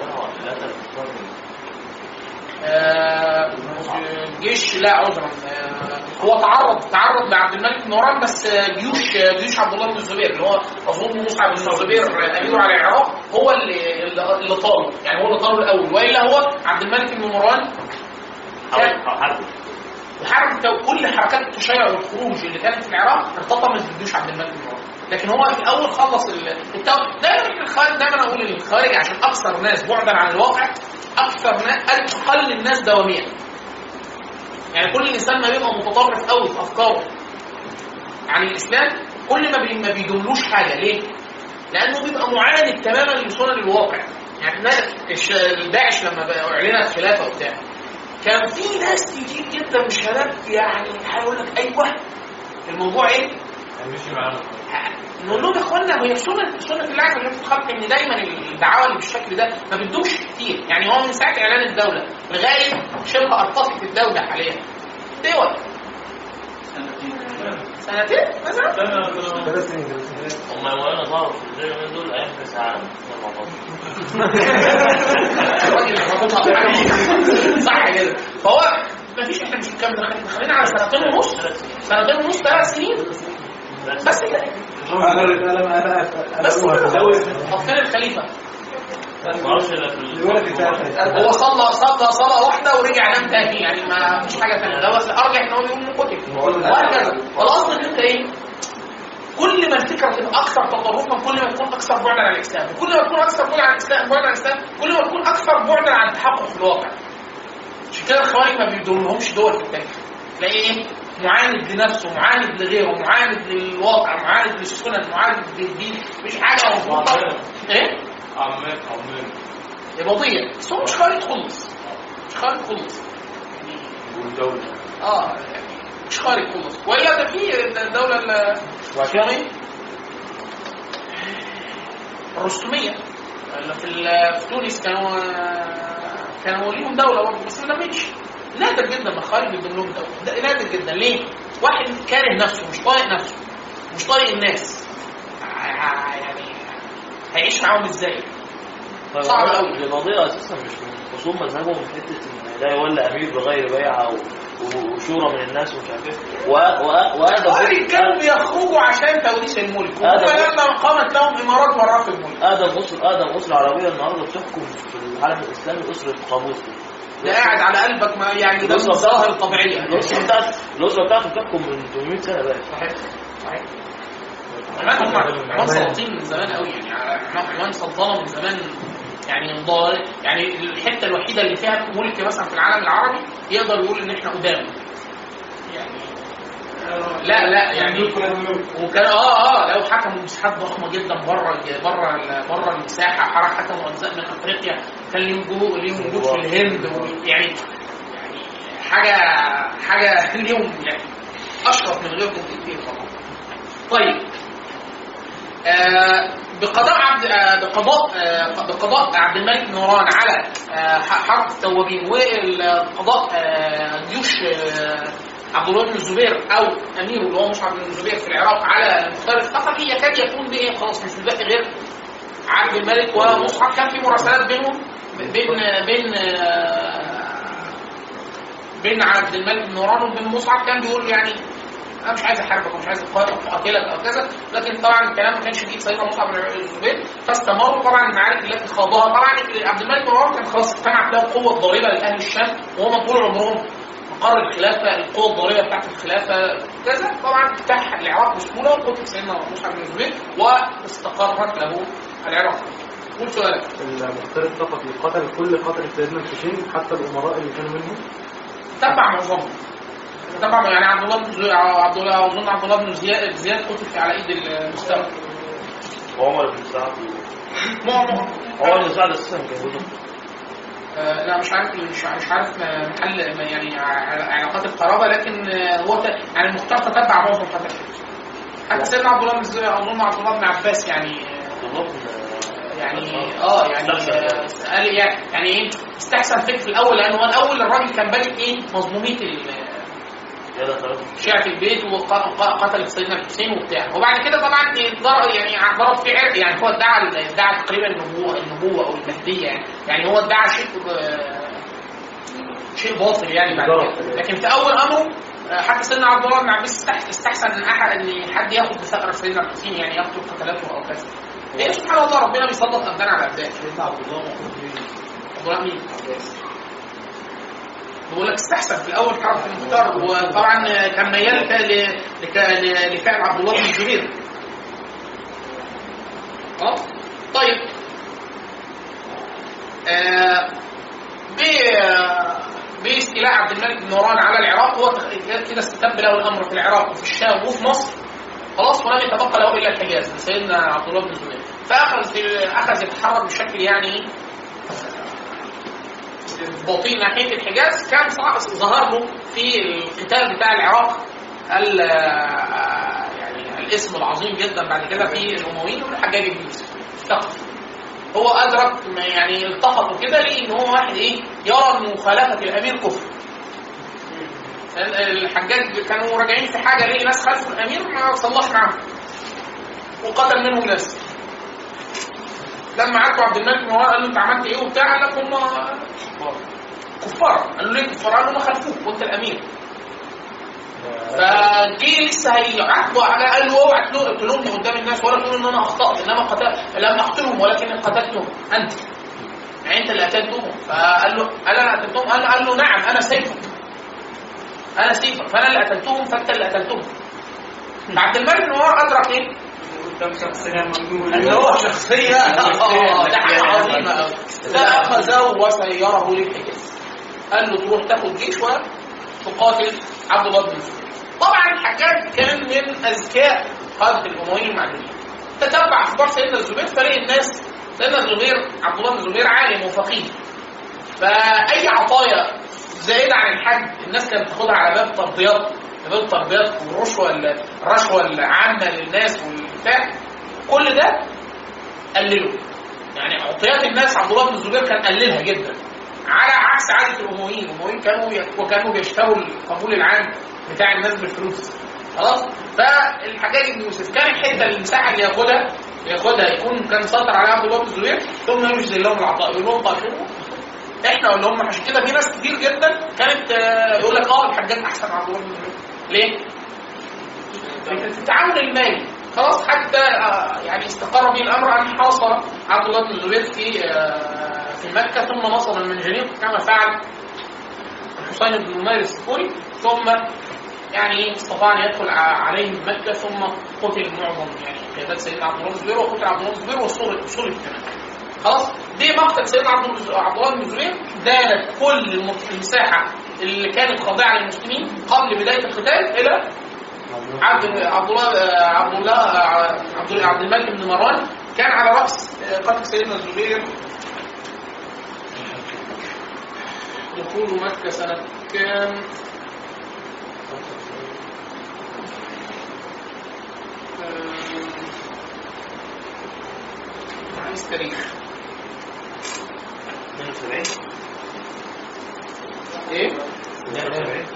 آه، جيش لا عذرا آه، هو تعرض تعرض لعبد الملك بن مروان بس آه، جيوش آه، جيوش عبد الله بن الزبير اللي هو اظن مصعب بن الزبير آه، اميره على العراق هو اللي اللي طاله يعني هو اللي طاله الاول والا هو عبد الملك بن مروان كان وحركه التو- كل حركات التشيع والخروج اللي كانت في العراق ارتطمت بجيوش عبد الملك بن مروان لكن هو في الاول خلص ال- التو... دايما الخارج دايما اقول الخارج عشان اكثر ناس بعدا عن الواقع اكثر ناس اقل الناس دواميا يعني كل انسان ما بيبقى متطرف قوي في افكاره عن الاسلام كل ما بي... ما بيدوملوش حاجه ليه؟ لانه بيبقى معاند تماما لسنن الواقع يعني نا- الش- داعش لما بقى اعلنت خلافه وبتاع كان في ناس كتير جدا مش هناك يعني هيقول لك ايوه الموضوع ايه؟ نقول لهم يا اخوانا هي سنه سنه الله عز وجل في الخلق ان دايما الدعاوى اللي بالشكل ده ما بتدومش كتير يعني هو من ساعه اعلان الدوله لغايه شبه ارتقت الدوله حاليا دول سنتين مثلا ثلاث سنين هم وانا ظهروا في الفيديو من دول ايام كاس العالم 2014 الراجل رابطها بحاجة. صح كده فهو ما فيش احنا مش كام دخلنا دخلنا على سنتين ونص سنتين ونص ثلاث سنين بس كده بس كده حطينا الخليفه ما اعرفش الا في ال- هو صلى صلى صلاه واحده ورجع نام تاني يعني ما فيش حاجه ثانيه ده بس ارجع ان هو يقول انه قتل وهكذا والاصل ان انت ايه كل ما الفكره تبقى اكثر تطرفا كل ما تكون اكثر بعدا عن الاسلام وكل ما تكون اكثر بعدا عن الاسلام بعدا عن الاسلام كل ما تكون اكثر بعدا عن التحقق في الواقع عشان كده الخوارج ما بيدولهمش دول في التاريخ تلاقي ايه معاند لنفسه معاند لغيره معاند للواقع معاند للسنن معاند للدين مش حاجه مظبوطه ايه عمان عمان بطيء بس هو مش خالد خلص مش خالد خلص والدولة اه يعني مش خارج خلص والا ده في الدوله الرسوميه الرسوميه اللي في ال- في تونس كانوا كانوا ليهم دوله برضه بس ما نمتش نادر جدا ما خارج يبقى لهم دوله ده نادر جدا ليه؟ واحد كاره نفسه مش طايق نفسه مش طايق الناس ع- ع- يعني هيعيش معاهم ازاي؟ صعب أوي. القضية أساسا مش من خصوم مذهبهم من حتة إن لا يولى أمير بغير بيعة و- و- وشورى من الناس ومش عارف إيه و- و- وهذا الخوارج كانوا بيخرجوا عشان توريث الملك هذا وهم لما قامت لهم امارات ورثوا الملك آدم أسرة آدم أسرة عربية النهاردة بتحكم في العالم الإسلامي أسرة قابوس دي. ده قاعد على قلبك ما يعني ده من الأسرة الظواهر الطبيعيه الأسرة بتاعته الأسرة بتاعته بتحكم من 800 سنة بقى صحيح صحيح عمان هم عمان سلاطين من زمان قوي يعني عمان عمان سلطنه من زمان يعني ضال يعني الحته الوحيده اللي فيها ملك مثلا في العالم العربي يقدر يقول ان احنا قدام يعني لا لا يعني وكان اه اه لو حكموا مساحات ضخمه جدا بره بره بره المساحه حركه حكموا اجزاء من افريقيا كان ليهم جهود ليهم وجود في الهند و- يعني يعني حاجه حاجه ليهم يعني اشرف من غيرهم كتير طبعا طيب آه بقضاء عبد آه بقضاء آه بقضاء عبد الملك نوران على آه ح- حرب التوابين وقضاء آه جيوش آه عبد الله بن الزبير او اميره اللي هو مصعب بن الزبير في العراق على المختار الثقفي يكاد يكون بايه خلاص مش باقي غير عبد الملك ومصعب كان في مراسلات بينهم بين بين آه، بين عبد الملك بن نوران وبين مصعب كان بيقول يعني انا مش عايز احاربك ومش عايز اقاتلك او كذا لكن طبعا الكلام ما كانش بايد سيدنا مصعب بن الزبير فاستمروا طبعا المعارك التي خاضوها طبعا عبد الملك بن مروان كان خلاص اجتمعت له القوه الضاربه لاهل الشام وهم طول عمرهم مقر الخلافه القوه الضاربه بتاعت الخلافه كذا طبعا افتتح العراق بسهوله وقتل سيدنا مصعب بن الزبير واستقرت له العراق قول سؤالك المختار الثقفي قتل كل قتل سيدنا الحسين حتى الامراء اللي كانوا منهم تبع معظمهم تبع يعني عبد الله بن زي- عبد الله اظن عبد الله بن زياد زياد قتل على ايد المستوى وعمر بن سعد معظم عمر بن سعد أساسا كان جزء آه، لا مش عارف مش مش عارف محل ما يعني ع- علاقات القرابه لكن آه، هو ت- يعني المختار تتبع معظم قتل حتى سيدنا عبد الله بن زياد اظن عبد الله بن عباس يعني عبد الله بن يعني اه يعني آه، قال يعني يعني ايه استحسن فكر في الاول لانه هو الاول الراجل كان بادئ ايه مظلوميه ال- يلا ثلاثة شيعة البيت وقتل سيدنا الحسين وبتاع وبعد كده طبعا ضرب يعني ضرب في عرق يعني هو ادعى ادعى تقريبا النبوه النبوه او المهديه يعني يعني هو ادعى شيء آه، شيء باطل يعني بعد كده لكن في اول امره آه، حتى سيدنا عبد الله بن عباس استح- استحسن ان احد ان حد ياخد بثأر سيدنا الحسين يعني يقتل قتلته او كذا لان سبحان الله ربنا بيسلط ابدان على ابدان سيدنا عبد الله عبد الله مين؟ بقول لك استحسن في الاول حرب في المختار وطبعا كان ميال لك- لك- لفعل عبد الله بن الزبير اه طيب آه ب- باستيلاء عبد الملك بن نوران على العراق هو كده استتب له الامر في العراق وفي الشام وفي مصر خلاص ولم يتبقى له الا الحجاز لسيدنا عبد الله بن الزبير فاخذ اخذ يتحرك بشكل يعني بطيء ناحيه الحجاز كان صع- ظهر له في القتال بتاع العراق ال- يعني الاسم العظيم جدا بعد كده في الامويين والحجاج بن يوسف الثقفي هو ادرك ما يعني التقطوا كده ليه ان هو واحد ايه يرى ان مخالفه الامير كفر الحجاج كانوا راجعين في حاجه ليه ناس خالفوا الامير ما صلح معاهم وقتل منهم ناس لما عدوا عبد الملك بن مروان قال له انت عملت ايه وبتاع قال لك هم كفار قالوا ليه كفار قالوا ما خلفوك وانت الامير فجه لسه هيعاتبوا على قال له اوعى تلو- تلومني قدام الناس ولا تقول ان انا اخطات انما قتل لم اقتلهم ولكن قتلتهم انت يعني انت اللي قتلتهم فقال له قال انا قتلتهم قال له, قال له نعم انا سيفك انا سيفك فانا اللي قتلتهم فانت اللي قتلتهم عبد الملك بن مروان ادرك ايه؟ ان هو شخصيه اه ده حاجه عظيمه قوي فاخذه وسيره للحجاز قال له تروح تاخد جيش وتقاتل عبد الله بن الزبير طبعا الحجاج كان من اذكياء قاده الامويين المعدودين تتبع اخبار سيدنا الزبير فلاقي الناس سيدنا الزبير عبد الله بن الزبير عالم وفقيه فاي عطايا زائده عن الحد الناس كانت بتاخدها على باب ترضيات باب الترضيات والرشوه الرشوه العامه للناس والبتاع كل ده قلله يعني عطيات الناس عبد الله بن الزبير كان قللها جدا على عكس عاده الامويين الامويين كانوا وكانوا بيشتروا القبول العام بتاع الناس بالفلوس خلاص فالحجاج بن يوسف كان الحته المساحه اللي ياخدها ياخدها يكون كان سيطر عليها عبد الله بن الزبير ثم يجزي لهم العطاء يقول لهم طيب احنا ولا هم عشان كده في ناس كتير جدا كانت آه، يقول لك اه الحجاج احسن من عبد الله بن الزبير ليه؟ فكره التعاون المالي خلاص حتى آه، يعني استقر به الامر ان حاصر عبد الله بن الزبير في آه، في مكه ثم نصر المنجنيق كما فعل الحسين بن نمير السفوري ثم يعني استطاع ان يدخل ع- عليهم مكه ثم قتل معظم يعني قيادات سيدنا عبد الله بن الزبير وقتل عبد الله بن الزبير وصلب وصلب كمان خلاص دي مقتل سيدنا عبد الله- عبد الله بن الزبير دانت كل الم- المساحه اللي كانت خاضعه للمسلمين قبل بدايه القتال الى عبد عبد الله عبد الله عبد عبد الملك بن مروان كان على راس قتل سيدنا الزبير دخول مكه سنه كام؟ آه، عايز تاريخ 72 ايه؟ 72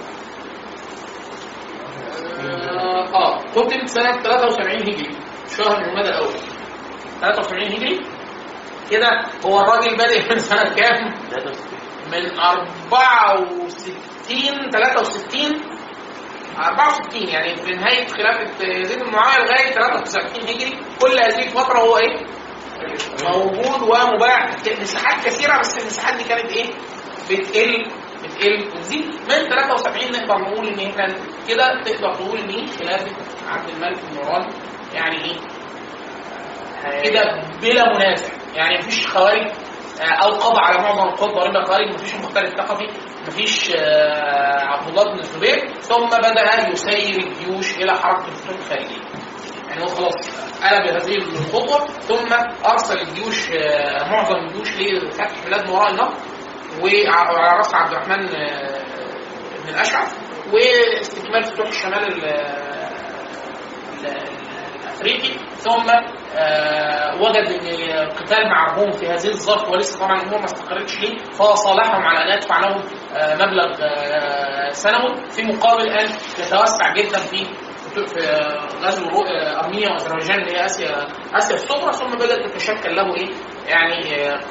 اه آه، قتل سنة 73 هجري شهر جمادى الأول 73 هجري كده هو الراجل بادئ من سنة كام؟ 63 من 64 63 64 يعني في نهاية خلافة يزيد بن معاوية لغاية 93 هجري كل هذه الفترة هو ايه؟ موجود ومباع مساحات كثيرة بس المساحات دي كانت ايه؟ بتقل بتقل وتزيد من 73 نقدر نقول ان احنا كده تقدر تقول ان خلافة عبد الملك بن مروان يعني ايه؟ كده بلا منازع يعني مفيش خوارج آه، او قضى على معظم القوات ضريبه خوارج مفيش مختلف ثقفي مفيش آه، عبد الله بن الزبير ثم بدا يسير الجيوش الى حركه الفتوح الخارجيه يعني هو خلاص قلب هذه الخطوه ثم ارسل الجيوش آه، معظم الجيوش لفتح بلاد ما وراء النهر وعلى راس عبد الرحمن آه، بن الاشعث واستكمال فتوح الشمال ال- ال- الافريقي ثم آه، وجد ان القتال مع الروم في هذه الظرف ولسه طبعا الامور ما استقرتش ليه فصالحهم على ان يدفع لهم آه، مبلغ آه، سنوي في مقابل ان يتوسع جدا في في آه، غزو رو- آه، ارمينيا واذربيجان اللي هي اسيا اسيا الصغرى ثم بدات تتشكل له ايه يعني آه،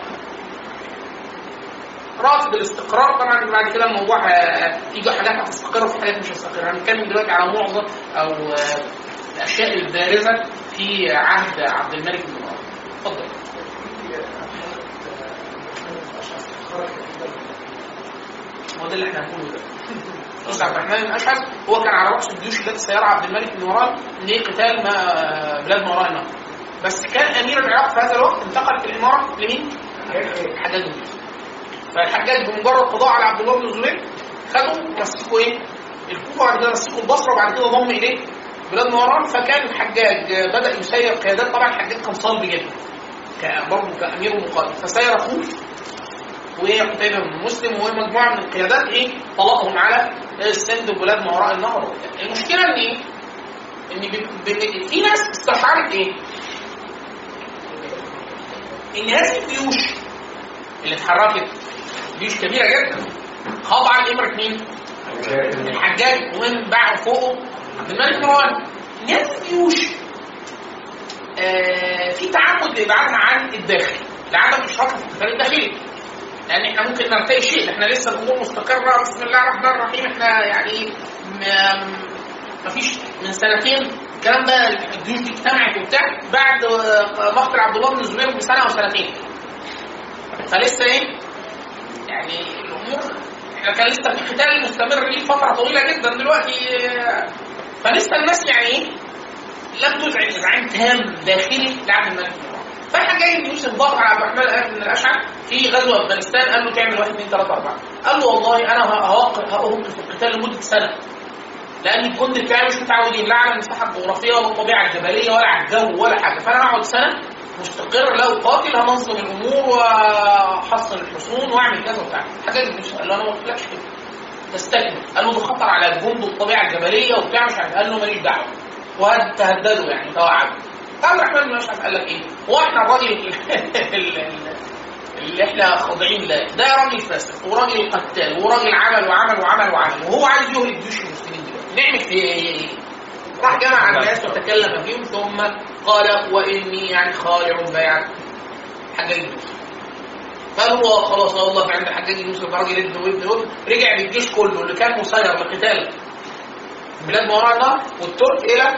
رافض الاستقرار طبعا بعد كده الموضوع آه، في حاجات هتستقر وفي حاجات مش هتستقر هنتكلم دلوقتي على معظم او آه، الاشياء البارزه في عهد عبد الملك بن مروان اتفضل هو ده اللي احنا هنقوله ده بص عبد الرحمن بن اشعث هو كان على راس الجيوش التي سيرها عبد الملك بن مروان لقتال ما بلاد ما وراء النهر بس كان امير العراق في هذا الوقت انتقلت الاماره لمين؟ الحجاج بن يوسف فالحجاج بمجرد قضاء على عبد الله بن الزبير خدوا مسكوا ايه؟ الكوفه وبعد كده مسكوا البصره وبعد كده ضم اليه بلاد مروان فكان الحجاج بدا يسير قيادات طبعا الحجاج كان صلب جدا ك- برضه كامير ومقاتل فسير اخوه وقتيبة بن مسلم ومجموعه من القيادات ايه طلقهم على السند وبلاد ما وراء النهر وبتاع. المشكله ان ايه؟ ان ب- ب- في ناس استشعرت ايه؟ ان هذه الجيوش اللي اتحركت جيوش كبيره جدا خاضعه لامره مين؟ الحجاج ومن بعد فوقه عبد الملك مروان ان هذه الجيوش آه، في تعمد لابعادها عن الداخل لعدم اشراكها في القتال الداخلي لان احنا ممكن نرتقي شيء احنا لسه الامور مستقره بسم الله الرحمن الرحيم احنا يعني ما فيش من سنتين الكلام ده الجيوش دي اجتمعت وبتاع بعد آه، مقتل عبد الله بن الزبير بسنه او سنتين فلسه ايه يعني الامور احنا كان لسه في قتال مستمر ليه فتره طويله جدا دلوقتي آه، فلسه الناس يعني ايه لم تزعج ازعاج تام داخلي لعبد الملك بن مروان فالحجاج بن يوسف ضغط على عبد الرحمن بن الاشعث في غزوه افغانستان قال له تعمل واحد اثنين ثلاثه اربعه قال له والله انا هوقف هوقف القتال لمده سنه لان الجند بتاعي مش متعودين لا على المساحه الجغرافيه ولا الطبيعه الجبليه ولا على الجو ولا حاجه فانا هقعد سنه مستقر لا اقاتل هنظم الامور واحصن الحصون واعمل كذا وبتاع حاجات مش قال له انا ما قلتلكش كده تستكمل قال له ده خطر على الجند والطبيعه الجبليه وبتاع مش عارف قال له ماليش دعوه وتهددوا يعني توعدوا عبد الرحمن بن مشعل قال لك ايه؟ هو احنا الراجل ال- ال- اللي احنا خاضعين له ده راجل فاسق وراجل قتال وراجل عمل وعمل وعمل وعمل وهو عايز يهلك جيوش المسلمين دلوقتي نعمل في ايه؟ راح جمع الناس وتكلم فيهم ثم قال واني يعني خالع بيعه حجاج بن يوسف قالوا له خلاص والله في عند حجاج بن يوسف راجل ابن وابن وابن رجع بالجيش كله اللي كان مسير لقتال بلاد ما وراء النهر والترك الى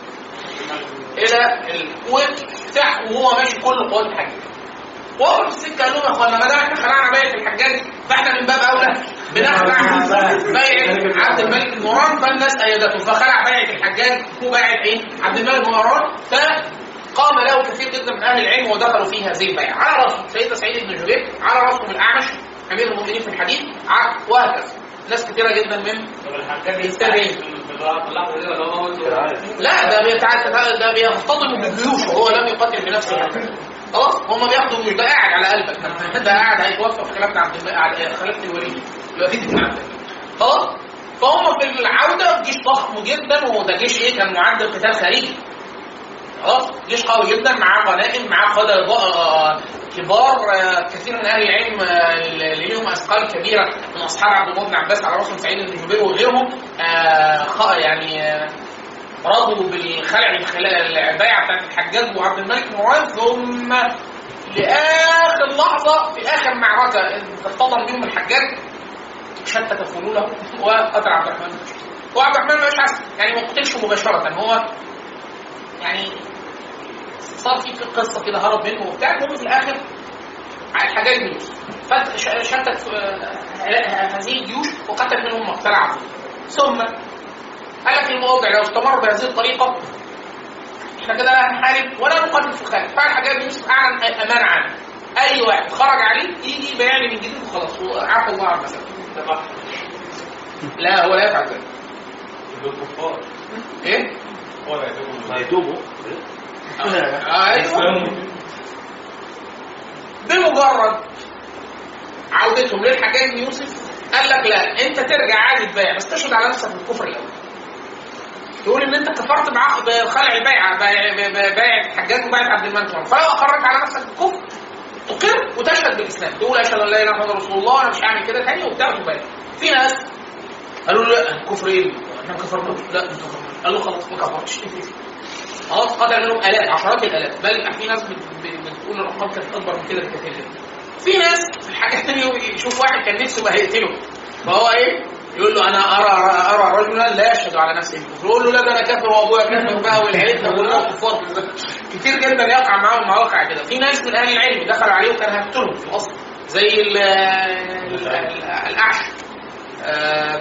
الى الكويت بتاع وهو ماشي كل قوات الحجاج وهو في السكه قال لهم يا اخوانا ما دام احنا خلعنا بيعه الحجاج فاحنا من باب اولى بنخلع بيعه عبد الملك بن مروان فالناس ايدته فخلع بيعه الحجاج وبيعه ايه؟ عبد الملك بن مروان فقام له كثير جدا من اهل العلم ودخلوا في هذه البيعه على راسهم سيدنا سعيد بن جبير على راسهم الاعمش امير المؤمنين في الحديث ع- وهكذا ناس كثيره جدا من طب الحجاج التابعين طلعوا كده لو هو لا ده بيتعاد ده بيصطدم بالجيوش وهو لم يقاتل بنفسه خلاص هم بياخدوا مش ده قاعد على قلبك ده قاعد هيتوفى في خلافه عبد الم- على خلافه الوليد الوليد بن عبد الملك. خلاص فهم في العوده جيش ضخم جدا وده جيش ايه كان معد قتال خارجي خلاص جيش قوي جدا معاه غنائم معاه قاده آه، كبار آه، كثير من اهل العلم آه، اللي ليهم اثقال كبيره من اصحاب عبد الله بن عباس على راسهم سعيد بن جبير وغيرهم آه، خ- يعني آه، رضوا بالخلع الخلا- البيعه بتاعت الحجاج وعبد الملك بن مروان ثم لاخر لحظه في اخر معركه اصطدم بهم الحجاج شتت فلوله وقتل عبد الرحمن بن مشعل. وعبد الرحمن بن مشعل يعني ما قتلش مباشره هو يعني صار في قصه كده هرب منه وبتاع المهم في الاخر الحجاج بن يوسف فت- ش- شتت آه، هذه الجيوش وقتل منهم مقتل عظيم ثم قال لك المواضع لو استمر بهذه الطريقه احنا كده لا هنحارب ولا نقاتل في الخارج فالحجاج بن يوسف اعلن امان عام اي واحد خرج عليه يجي يبيعني من جديد وخلاص وعفى الله عن المسألة لا هو لا يفعل ذلك الكفار ايه؟ هو لا يتوبوا هيتوبوا ايوه بمجرد عودتهم للحجاج بن يوسف قال لك لا انت ترجع عادي تبايع بس تشهد على نفسك بالكفر الاول تقول ان انت كفرت بعقد بخلع البيعه بيعه الحجاج وبيعه عبد الملك فلو اقررت على نفسك بالكفر تقر وتشهد بالاسلام تقول اشهد ان لا اله الا الله رسول الله انا مش هعمل كده تاني وبتاع وتبايع في ناس قالوا له لا الكفر ايه؟ احنا ما كفرناش لا انت كفرت قال له خلاص ما كفرتش خلاص قتل منهم الاف عشرات الالاف بل في ناس بت- بت- بتقول الارقام كانت اكبر من كده بكثير جدا في ناس في الحاجه الثانيه يشوف واحد كان نفسه ما هيقتله فهو ايه يقول له انا ارى ارى رجلا لا يشهد على نفسه بالكفر يقول له لا ده انا كافر وابويا كافر بقى والعيله كلها كفار كتير جدا يقع معاهم مواقع كده في ناس من اهل العلم دخلوا عليه وكان هيقتلهم في الاصل زي ال- ال- ال- الاعشى آه،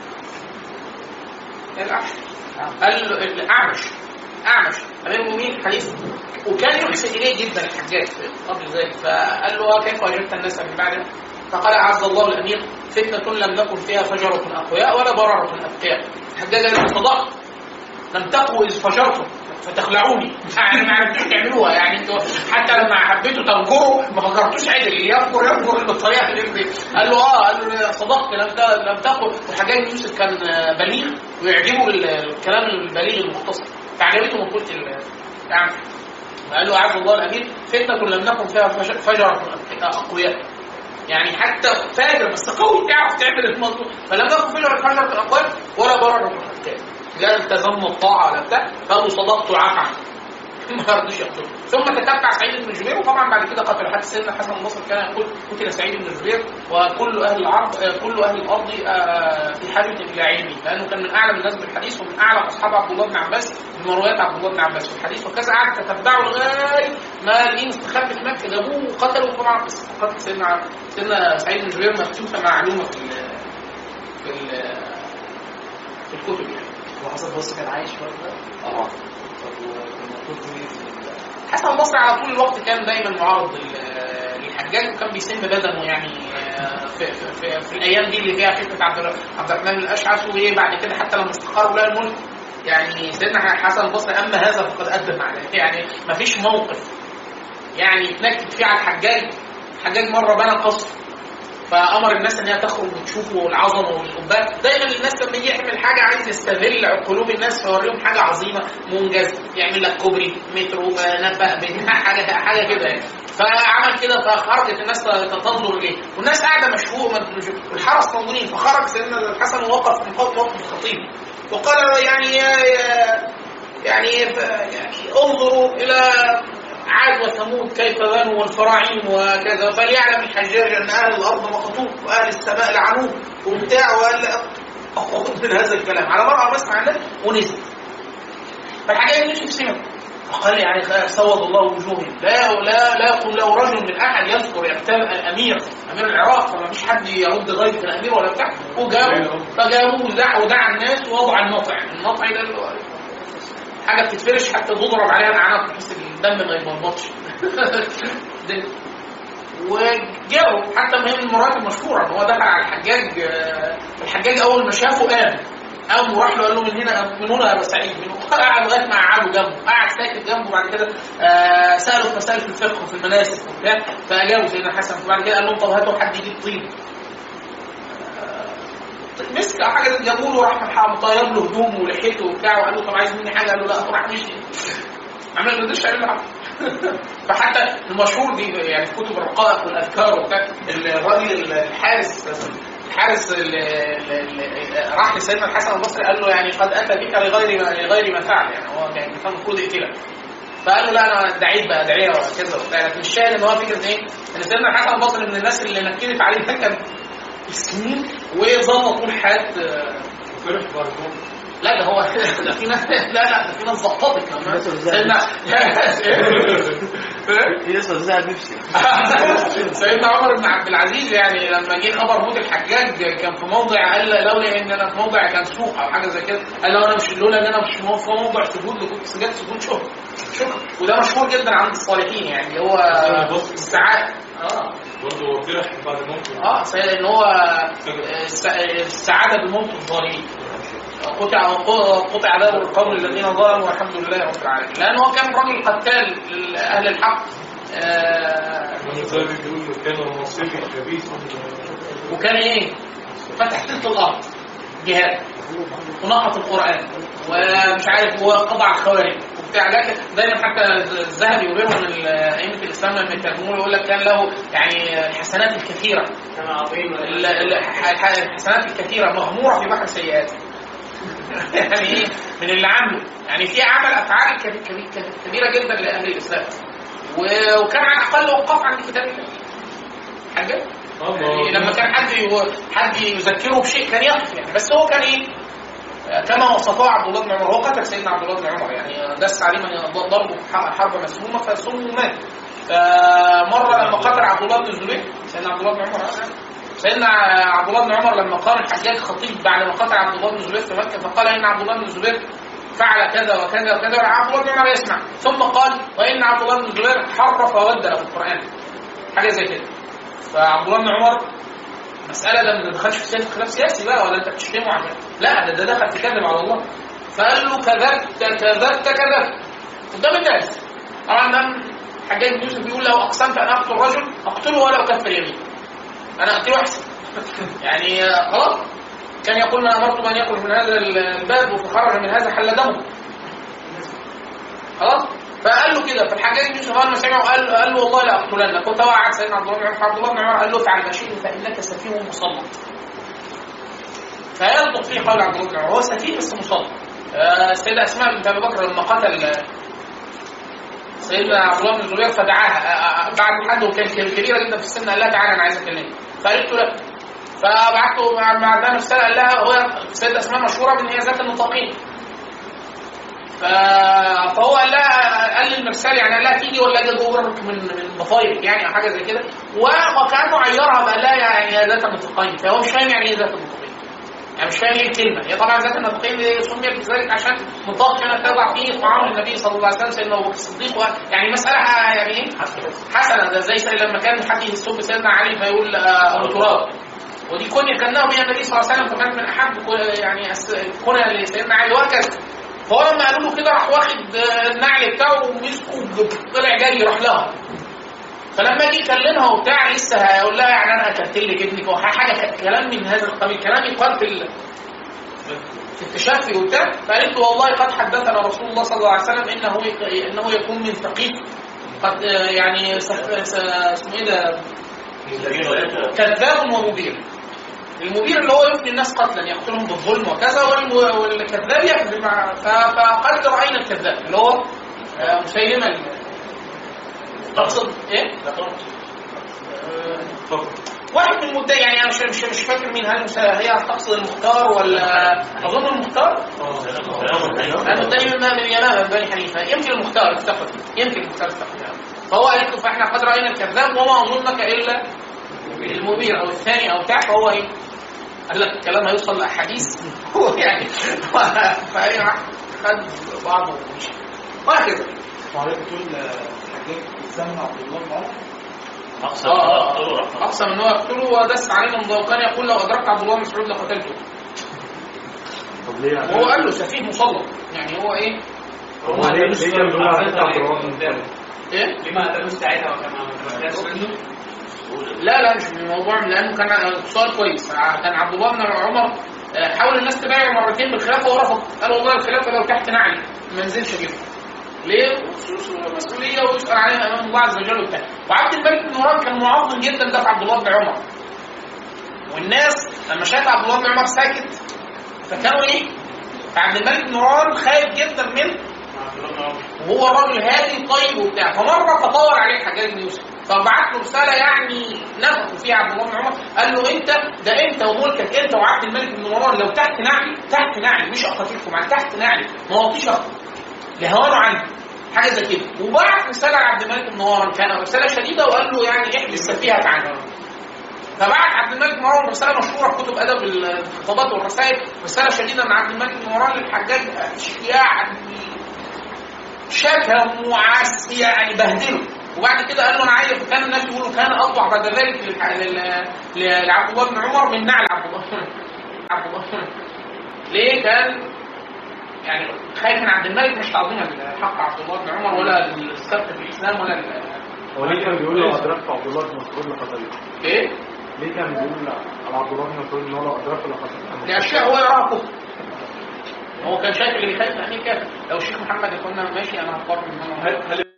الاعشى قال له- الاعمش اعمش امير المؤمنين حديث وكان يحسن اليه جدا الحجاج قبل ذلك فقال له كيف وجدت الناس من بعده؟ فقال اعز الله الامير فتنه لم نكن فيها فجره اقوياء ولا برره اتقياء الحجاج قال صدقت لم تقوا اذ فجرتم فتخلعوني يعني ما عرفتوش تعملوها يعني انتوا حتى لما حبيتوا تنجروا ما فكرتوش عدل اللي يفجر يفجر بالطريقه اللي يمضي قال له اه قال له صدقت لم ت- لم تقل وحجاج بن يوسف كان آه، بليغ ويعجبه ال- الكلام البليغ المختصر فعجبته مقوله ال- يعني قال له اعز الله الامير فتنه لم نكن فيها فج- فجره اقوياء يعني حتى فاجر بس قوي تعرف تعمل الموضوع فلم يكن فجر فجر الاقوال ولا برر الحكام لا التزم الطاعه ولا بتاع قالوا صدقت وعفى ما رضوش يقتلوا ثم تتبع سعيد بن جبير وطبعا بعد كده قتل حتى سيدنا الحسن البصري كان يقول قتل سعيد بن جبير وكل اهل العرب آه، كل اهل الارض آه، في حاجه الى علمه لانه كان من اعلم الناس بالحديث ومن اعلم اصحاب عبد الله بن عباس من روايات عبد الله بن عباس في الحديث وكذا قعد تتبعه لغايه ما لقيه مستخبي في مكه جابوه وقتلوا طبعا قصه قتل سيدنا سيدنا سعيد بن جبير مكتوبه معلومه في ال في ال في الكتب يعني وحسن البصري كان عايش في الوقت ده؟ اه طب وكان المفروض ايه في ال- حسن البصري على طول الوقت كان دايما معارض لل- للحجاج وكان بيسم بدنه يعني آه، في, في, في, في الايام دي اللي فيها فتنه عبد الر- عبد الرحمن الاشعث وايه بعد كده حتى لما استقر ولاء الملك يعني سيدنا حسن البصري اما هذا فقد قدم عليه يعني ما فيش موقف يعني يتنكد فيه على الحجاج الحجاج مره بنى قصر فامر الناس ان هي تخرج وتشوفه العظمه والقبات دايما الناس لما يجي يعمل حاجه عايز يستغل قلوب الناس فيوريهم حاجه عظيمه منجزه يعمل لك كوبري مترو آه، نبه بتاع حاجه حاجه كده يعني فعمل كده فخرجت الناس تنظر اليه والناس قاعده مشهور والحرس موجودين فخرج سيدنا الحسن ووقف في موقف الخطيب وقال يعني يا يا يعني ف- يعني انظروا الى عاد وثمود كيف بنوا والفراعين وكذا فليعلم الحجاج ان اهل الارض مقطوع واهل السماء لعنوه وبتاع وقال اخذ من هذا الكلام على مرأى بسمع الناس ونزل فالحاجه دي مش سمع فقال يعني سود الله وجوههم لا لا لا يقول له رجل من احد يذكر يغتاب الامير امير العراق فما فيش حد يرد غيبه الامير ولا بتاع وجابوا فجابوه ودع ودعا الناس ووضع النطع النطع ده اللي هو حاجه بتتفرش حتى تضرب عليها العناق بحيث الدم ما يبلبطش ده- وجابوا حتى ما هي من المرات المشهوره ان هو دخل على الحجاج آه، الحجاج اول ما شافه قام قام وراح له قال له من هنا من هنا يا ابو سعيد من هنا قعد لغايه ما قعدوا جنبه قعد ساكت جنبه بعد كده آه سالوا في مسائل في الفقه وفي المناسك وبتاع فاجابوا سيدنا حسن وبعد كده قال لهم طب هاتوا حد يجيب طين آه، مسك او حاجه جابوا له راح مطير له هدومه ولحيته وبتاع وقال له طب عايز مني حاجه قال له لا راح مشي عمل ما قدرش يعمل حاجه فحتى المشهور دي يعني في كتب الرقائق والاذكار وبتاع الراجل الحارس الحارس اللي اللي راح لسيدنا الحسن البصري قال له يعني قد اتى بك لغير ما لغير ما فعل يعني هو كان كان المفروض يقتلك فقال له لا انا دعيت بقى ادعيه وكذا وبتاع لكن الشاهد ان هو فكره ايه؟ ان سيدنا الحسن البصري من الناس اللي نكدت عليه ده كان سنين وظل طول حياه فرح برضه لا ده هو ده في ناس لا لا ده في ناس ظبطت كمان سيدنا في ناس وزعت نفسي سيدنا عمر بن عبد العزيز يعني لما جه خبر موت الحجاج كان في موضع قال لولا ان انا في موضع كان سوق او حاجه زي كده قال لو انا مش لولا ان انا مش في موضع سجود لكنت سجدت سجود شكر شكر وده مشهور جدا عند الصالحين يعني اللي هو السعاده اه برضه هو فرح بعد موته اه سيد ان هو الس- السعاده بموت الظالمين قطع قطع دابر القوم الذين ظلموا والحمد لله رب العالمين لان هو كان رجل قتال لاهل الحق آه، من ذلك بيقول له كان نصيبي خبيث وكان ايه فتح تلت الارض جهاد ونقط القران ومش عارف وقضى على الخوارج وبتاع لكن دايما حتى الذهبي وغيره من ائمه الاسلام لما يتكلموا يقول لك كان له يعني الحسنات الكثيره كان عظيم ال- ال- الح- الحسنات الكثيره مغموره في بحر السيئات يعني ايه من اللي عمله يعني في عمل افعال كبي- كبي- كبيره جدا لاهل الاسلام و- وكان على الاقل وقف عند كتاب الله حاجه يعني لما كان حد يو- حد يذكره بشيء كان يقف يعني بس هو كان ايه كما وصفه عبد الله بن عمر هو قتل سيدنا عبد الله بن عمر يعني دس عليه من ضربه في ح- حرب مسمومه فسمه مات فمره لما قتل عبد الله بن الزبير سيدنا عبد الله بن عمر سيدنا عبد الله بن عمر لما قام الحجاج خطيب بعد ما قتل عبد الله بن الزبير في مكه فقال ان عبد الله بن الزبير فعل كذا وكذا وكذا وعبد الله بن عمر يسمع ثم قال وان عبد الله بن الزبير حرف وبدل في القران حاجه زي كده فعبد الله بن عمر مسألة ده ما دخلش في سياسة خلاف سياسي بقى ولا انت بتشتمه عشان لا ده ده دخل تكذب على الله فقال له كذبت كذبت كذبت قدام الناس طبعا ده حجاج بن يوسف بيقول لو اقسمت ان اقتل رجل اقتله ولو كفر يمين انا اقتله احسن يعني آه، خلاص كان يقول ما امرت من يخرج من هذا الباب فخرج من هذا حل دمه خلاص فقال له كده فالحجاج بن يوسف اول ما سمعه قال قال له والله لا اقتلنك وتوعد سيدنا عبد الله بن عمر عبد الله بن عمر قال له افعل ما شئت فانك سفيه مسلط فيصدق فيه قول عبد الله بن عمر هو سفيه بس مسلط آه، السيدة أسماء بنت أبي بكر لما قتل آه، سيدنا عبد الله بن الزبير فدعاها آه، آه، بعد حد وكان كبيرة جدا في السن قال لها تعالى أنا عايز أكلمك فقالت له لا فبعته مع مع ده نفسها قال لها هو السيدة أسماء مشهورة بأن هي ذات النطاقين ف- فهو قال لها قال للمرسال يعني قال لها تيجي ولا اجي اجرك من من المصايب يعني او حاجه زي كده و- وكانه عيرها بقى لها يعني هي ذات النطاقين فهو مش فاهم يعني ايه ذات النطاقين يعني مش فاهم ايه الكلمه هي طبعا ذات النطاقين دي سميت بذلك عشان نطاق كانت تضع فيه طعام النبي صلى الله عليه وسلم سيدنا ابو بكر الصديق و- يعني مساله يعني ايه حسنه ده زي لما كان حد يسب سيدنا علي فيقول آه، ابو تراب ودي كنية كانه بها النبي صلى الله عليه وسلم فكانت من احب كو- يعني أس- كنى لسيدنا علي وهكذا فهو لما قالوا له كده راح واخد آه، النعل بتاعه ومسكه طلع جري راح لها فلما اجي اكلمها وبتاع لسه هيقول لها يعني انا قتلت لك ابنك او حاجه ك- كلام من هذا القبيل كلام يقال في ال- في التشفي وبتاع فقالت له والله قد حدثنا رسول الله صلى الله عليه وسلم انه يك- انه يكون من ثقيف قد آه، يعني سف- س- اسمه ايه ده كذاب ومبير المبير اللي هو يفني الناس قتلا يقتلهم بالظلم وكذا والم- والكذاب يكذب ع- ف- فقد راينا الكذاب اللي هو آه، مسيلمه ال- تقصد ايه؟ آه، واحد من المدعي يعني انا مش مش مش فاكر مين هل مس- هي تقصد المختار ولا اظن المختار المدعي من من اليمامه من بني حنيفه يمكن المختار افتقد يمكن المختار افتقد يعني. فهو قالت له فاحنا قد راينا الكذاب وما اظنك الا المبير او الثاني او بتاع فهو ايه قال لك الكلام هيوصل لاحاديث هو يعني فهي راح خد بعضه ومشي وهكذا وعليك تقول حاجات بتسمى عبد الله بن عمر اقصى آه، آه، اقتله آه. رحمه اقسم ان هو يقتله ودس عليه من وكان يقول لو ادركت عبد الله بن مسعود لقتلته طب ليه يعني؟ وهو قال له سفيه مسلط يعني هو ايه هو ليه ليه كان بيقول على فكره عبد الله بن مسعود؟ ايه لما قتلوه ساعتها وكان ما تمكنش منه لا لا مش من الموضوع لانه كان سؤال كويس كان عبد الله بن عمر آه، حاول الناس تبايعه مرتين بالخلافه ورفض قال والله الخلافه لو تحت نعلي ما انزلش اجيبها ليه؟ مسؤوليه ويسال عليها امام الله عز وجل وبتاع وعبد الملك بن مروان كان معظم جدا ده في عبد الله بن عمر والناس لما شاف عبد الله بن عمر ساكت فكانوا ايه؟ فعبد الملك بن مروان خايف جدا من وهو راجل هادي طيب وبتاع فمره تطور عليه الحجاج بن يوسف فبعت له رساله يعني نفخوا فيها عبد الله بن عمر قال له انت ده انت وملكك انت وعبد الملك بن مروان لو تحت نعلي تحت نعلي مش اخاطركم يعني تحت نعلي ما وطيش اخطر لهوانه عني حاجه زي كده وبعت رساله لعبد الملك بن مروان كان رساله شديده وقال له يعني احبس سفيهك عنه فبعت عبد الملك بن مروان رساله مشهوره في كتب ادب الخطابات والرسائل رساله شديده من عبد الملك بن مروان للحجاج يعني شتم وعس يعني بهدله وبعد كده قال له انا عايز كان الناس يقولوا كان اطبع بعد ذلك للح- لل- ل- لعبد الله بن عمر من نعل عبد الله عبد الله ليه كان يعني خايف من عبد الملك مش تعظيما لحق عبد الله بن عمر ولا السبت في الاسلام ولا ال- هو ليه كان بيقول لو ادركت عبد الله بن مسعود لقتلته؟ ايه ليه كان بيقول على عبد الله بن مسعود ان هو لو ادركه لقتلته؟ لاشياء هو يراها كفر هو كان شايف اللي بيخالف الامير كافر لو الشيخ محمد يقول لنا ماشي انا هقرر ان انا هل هل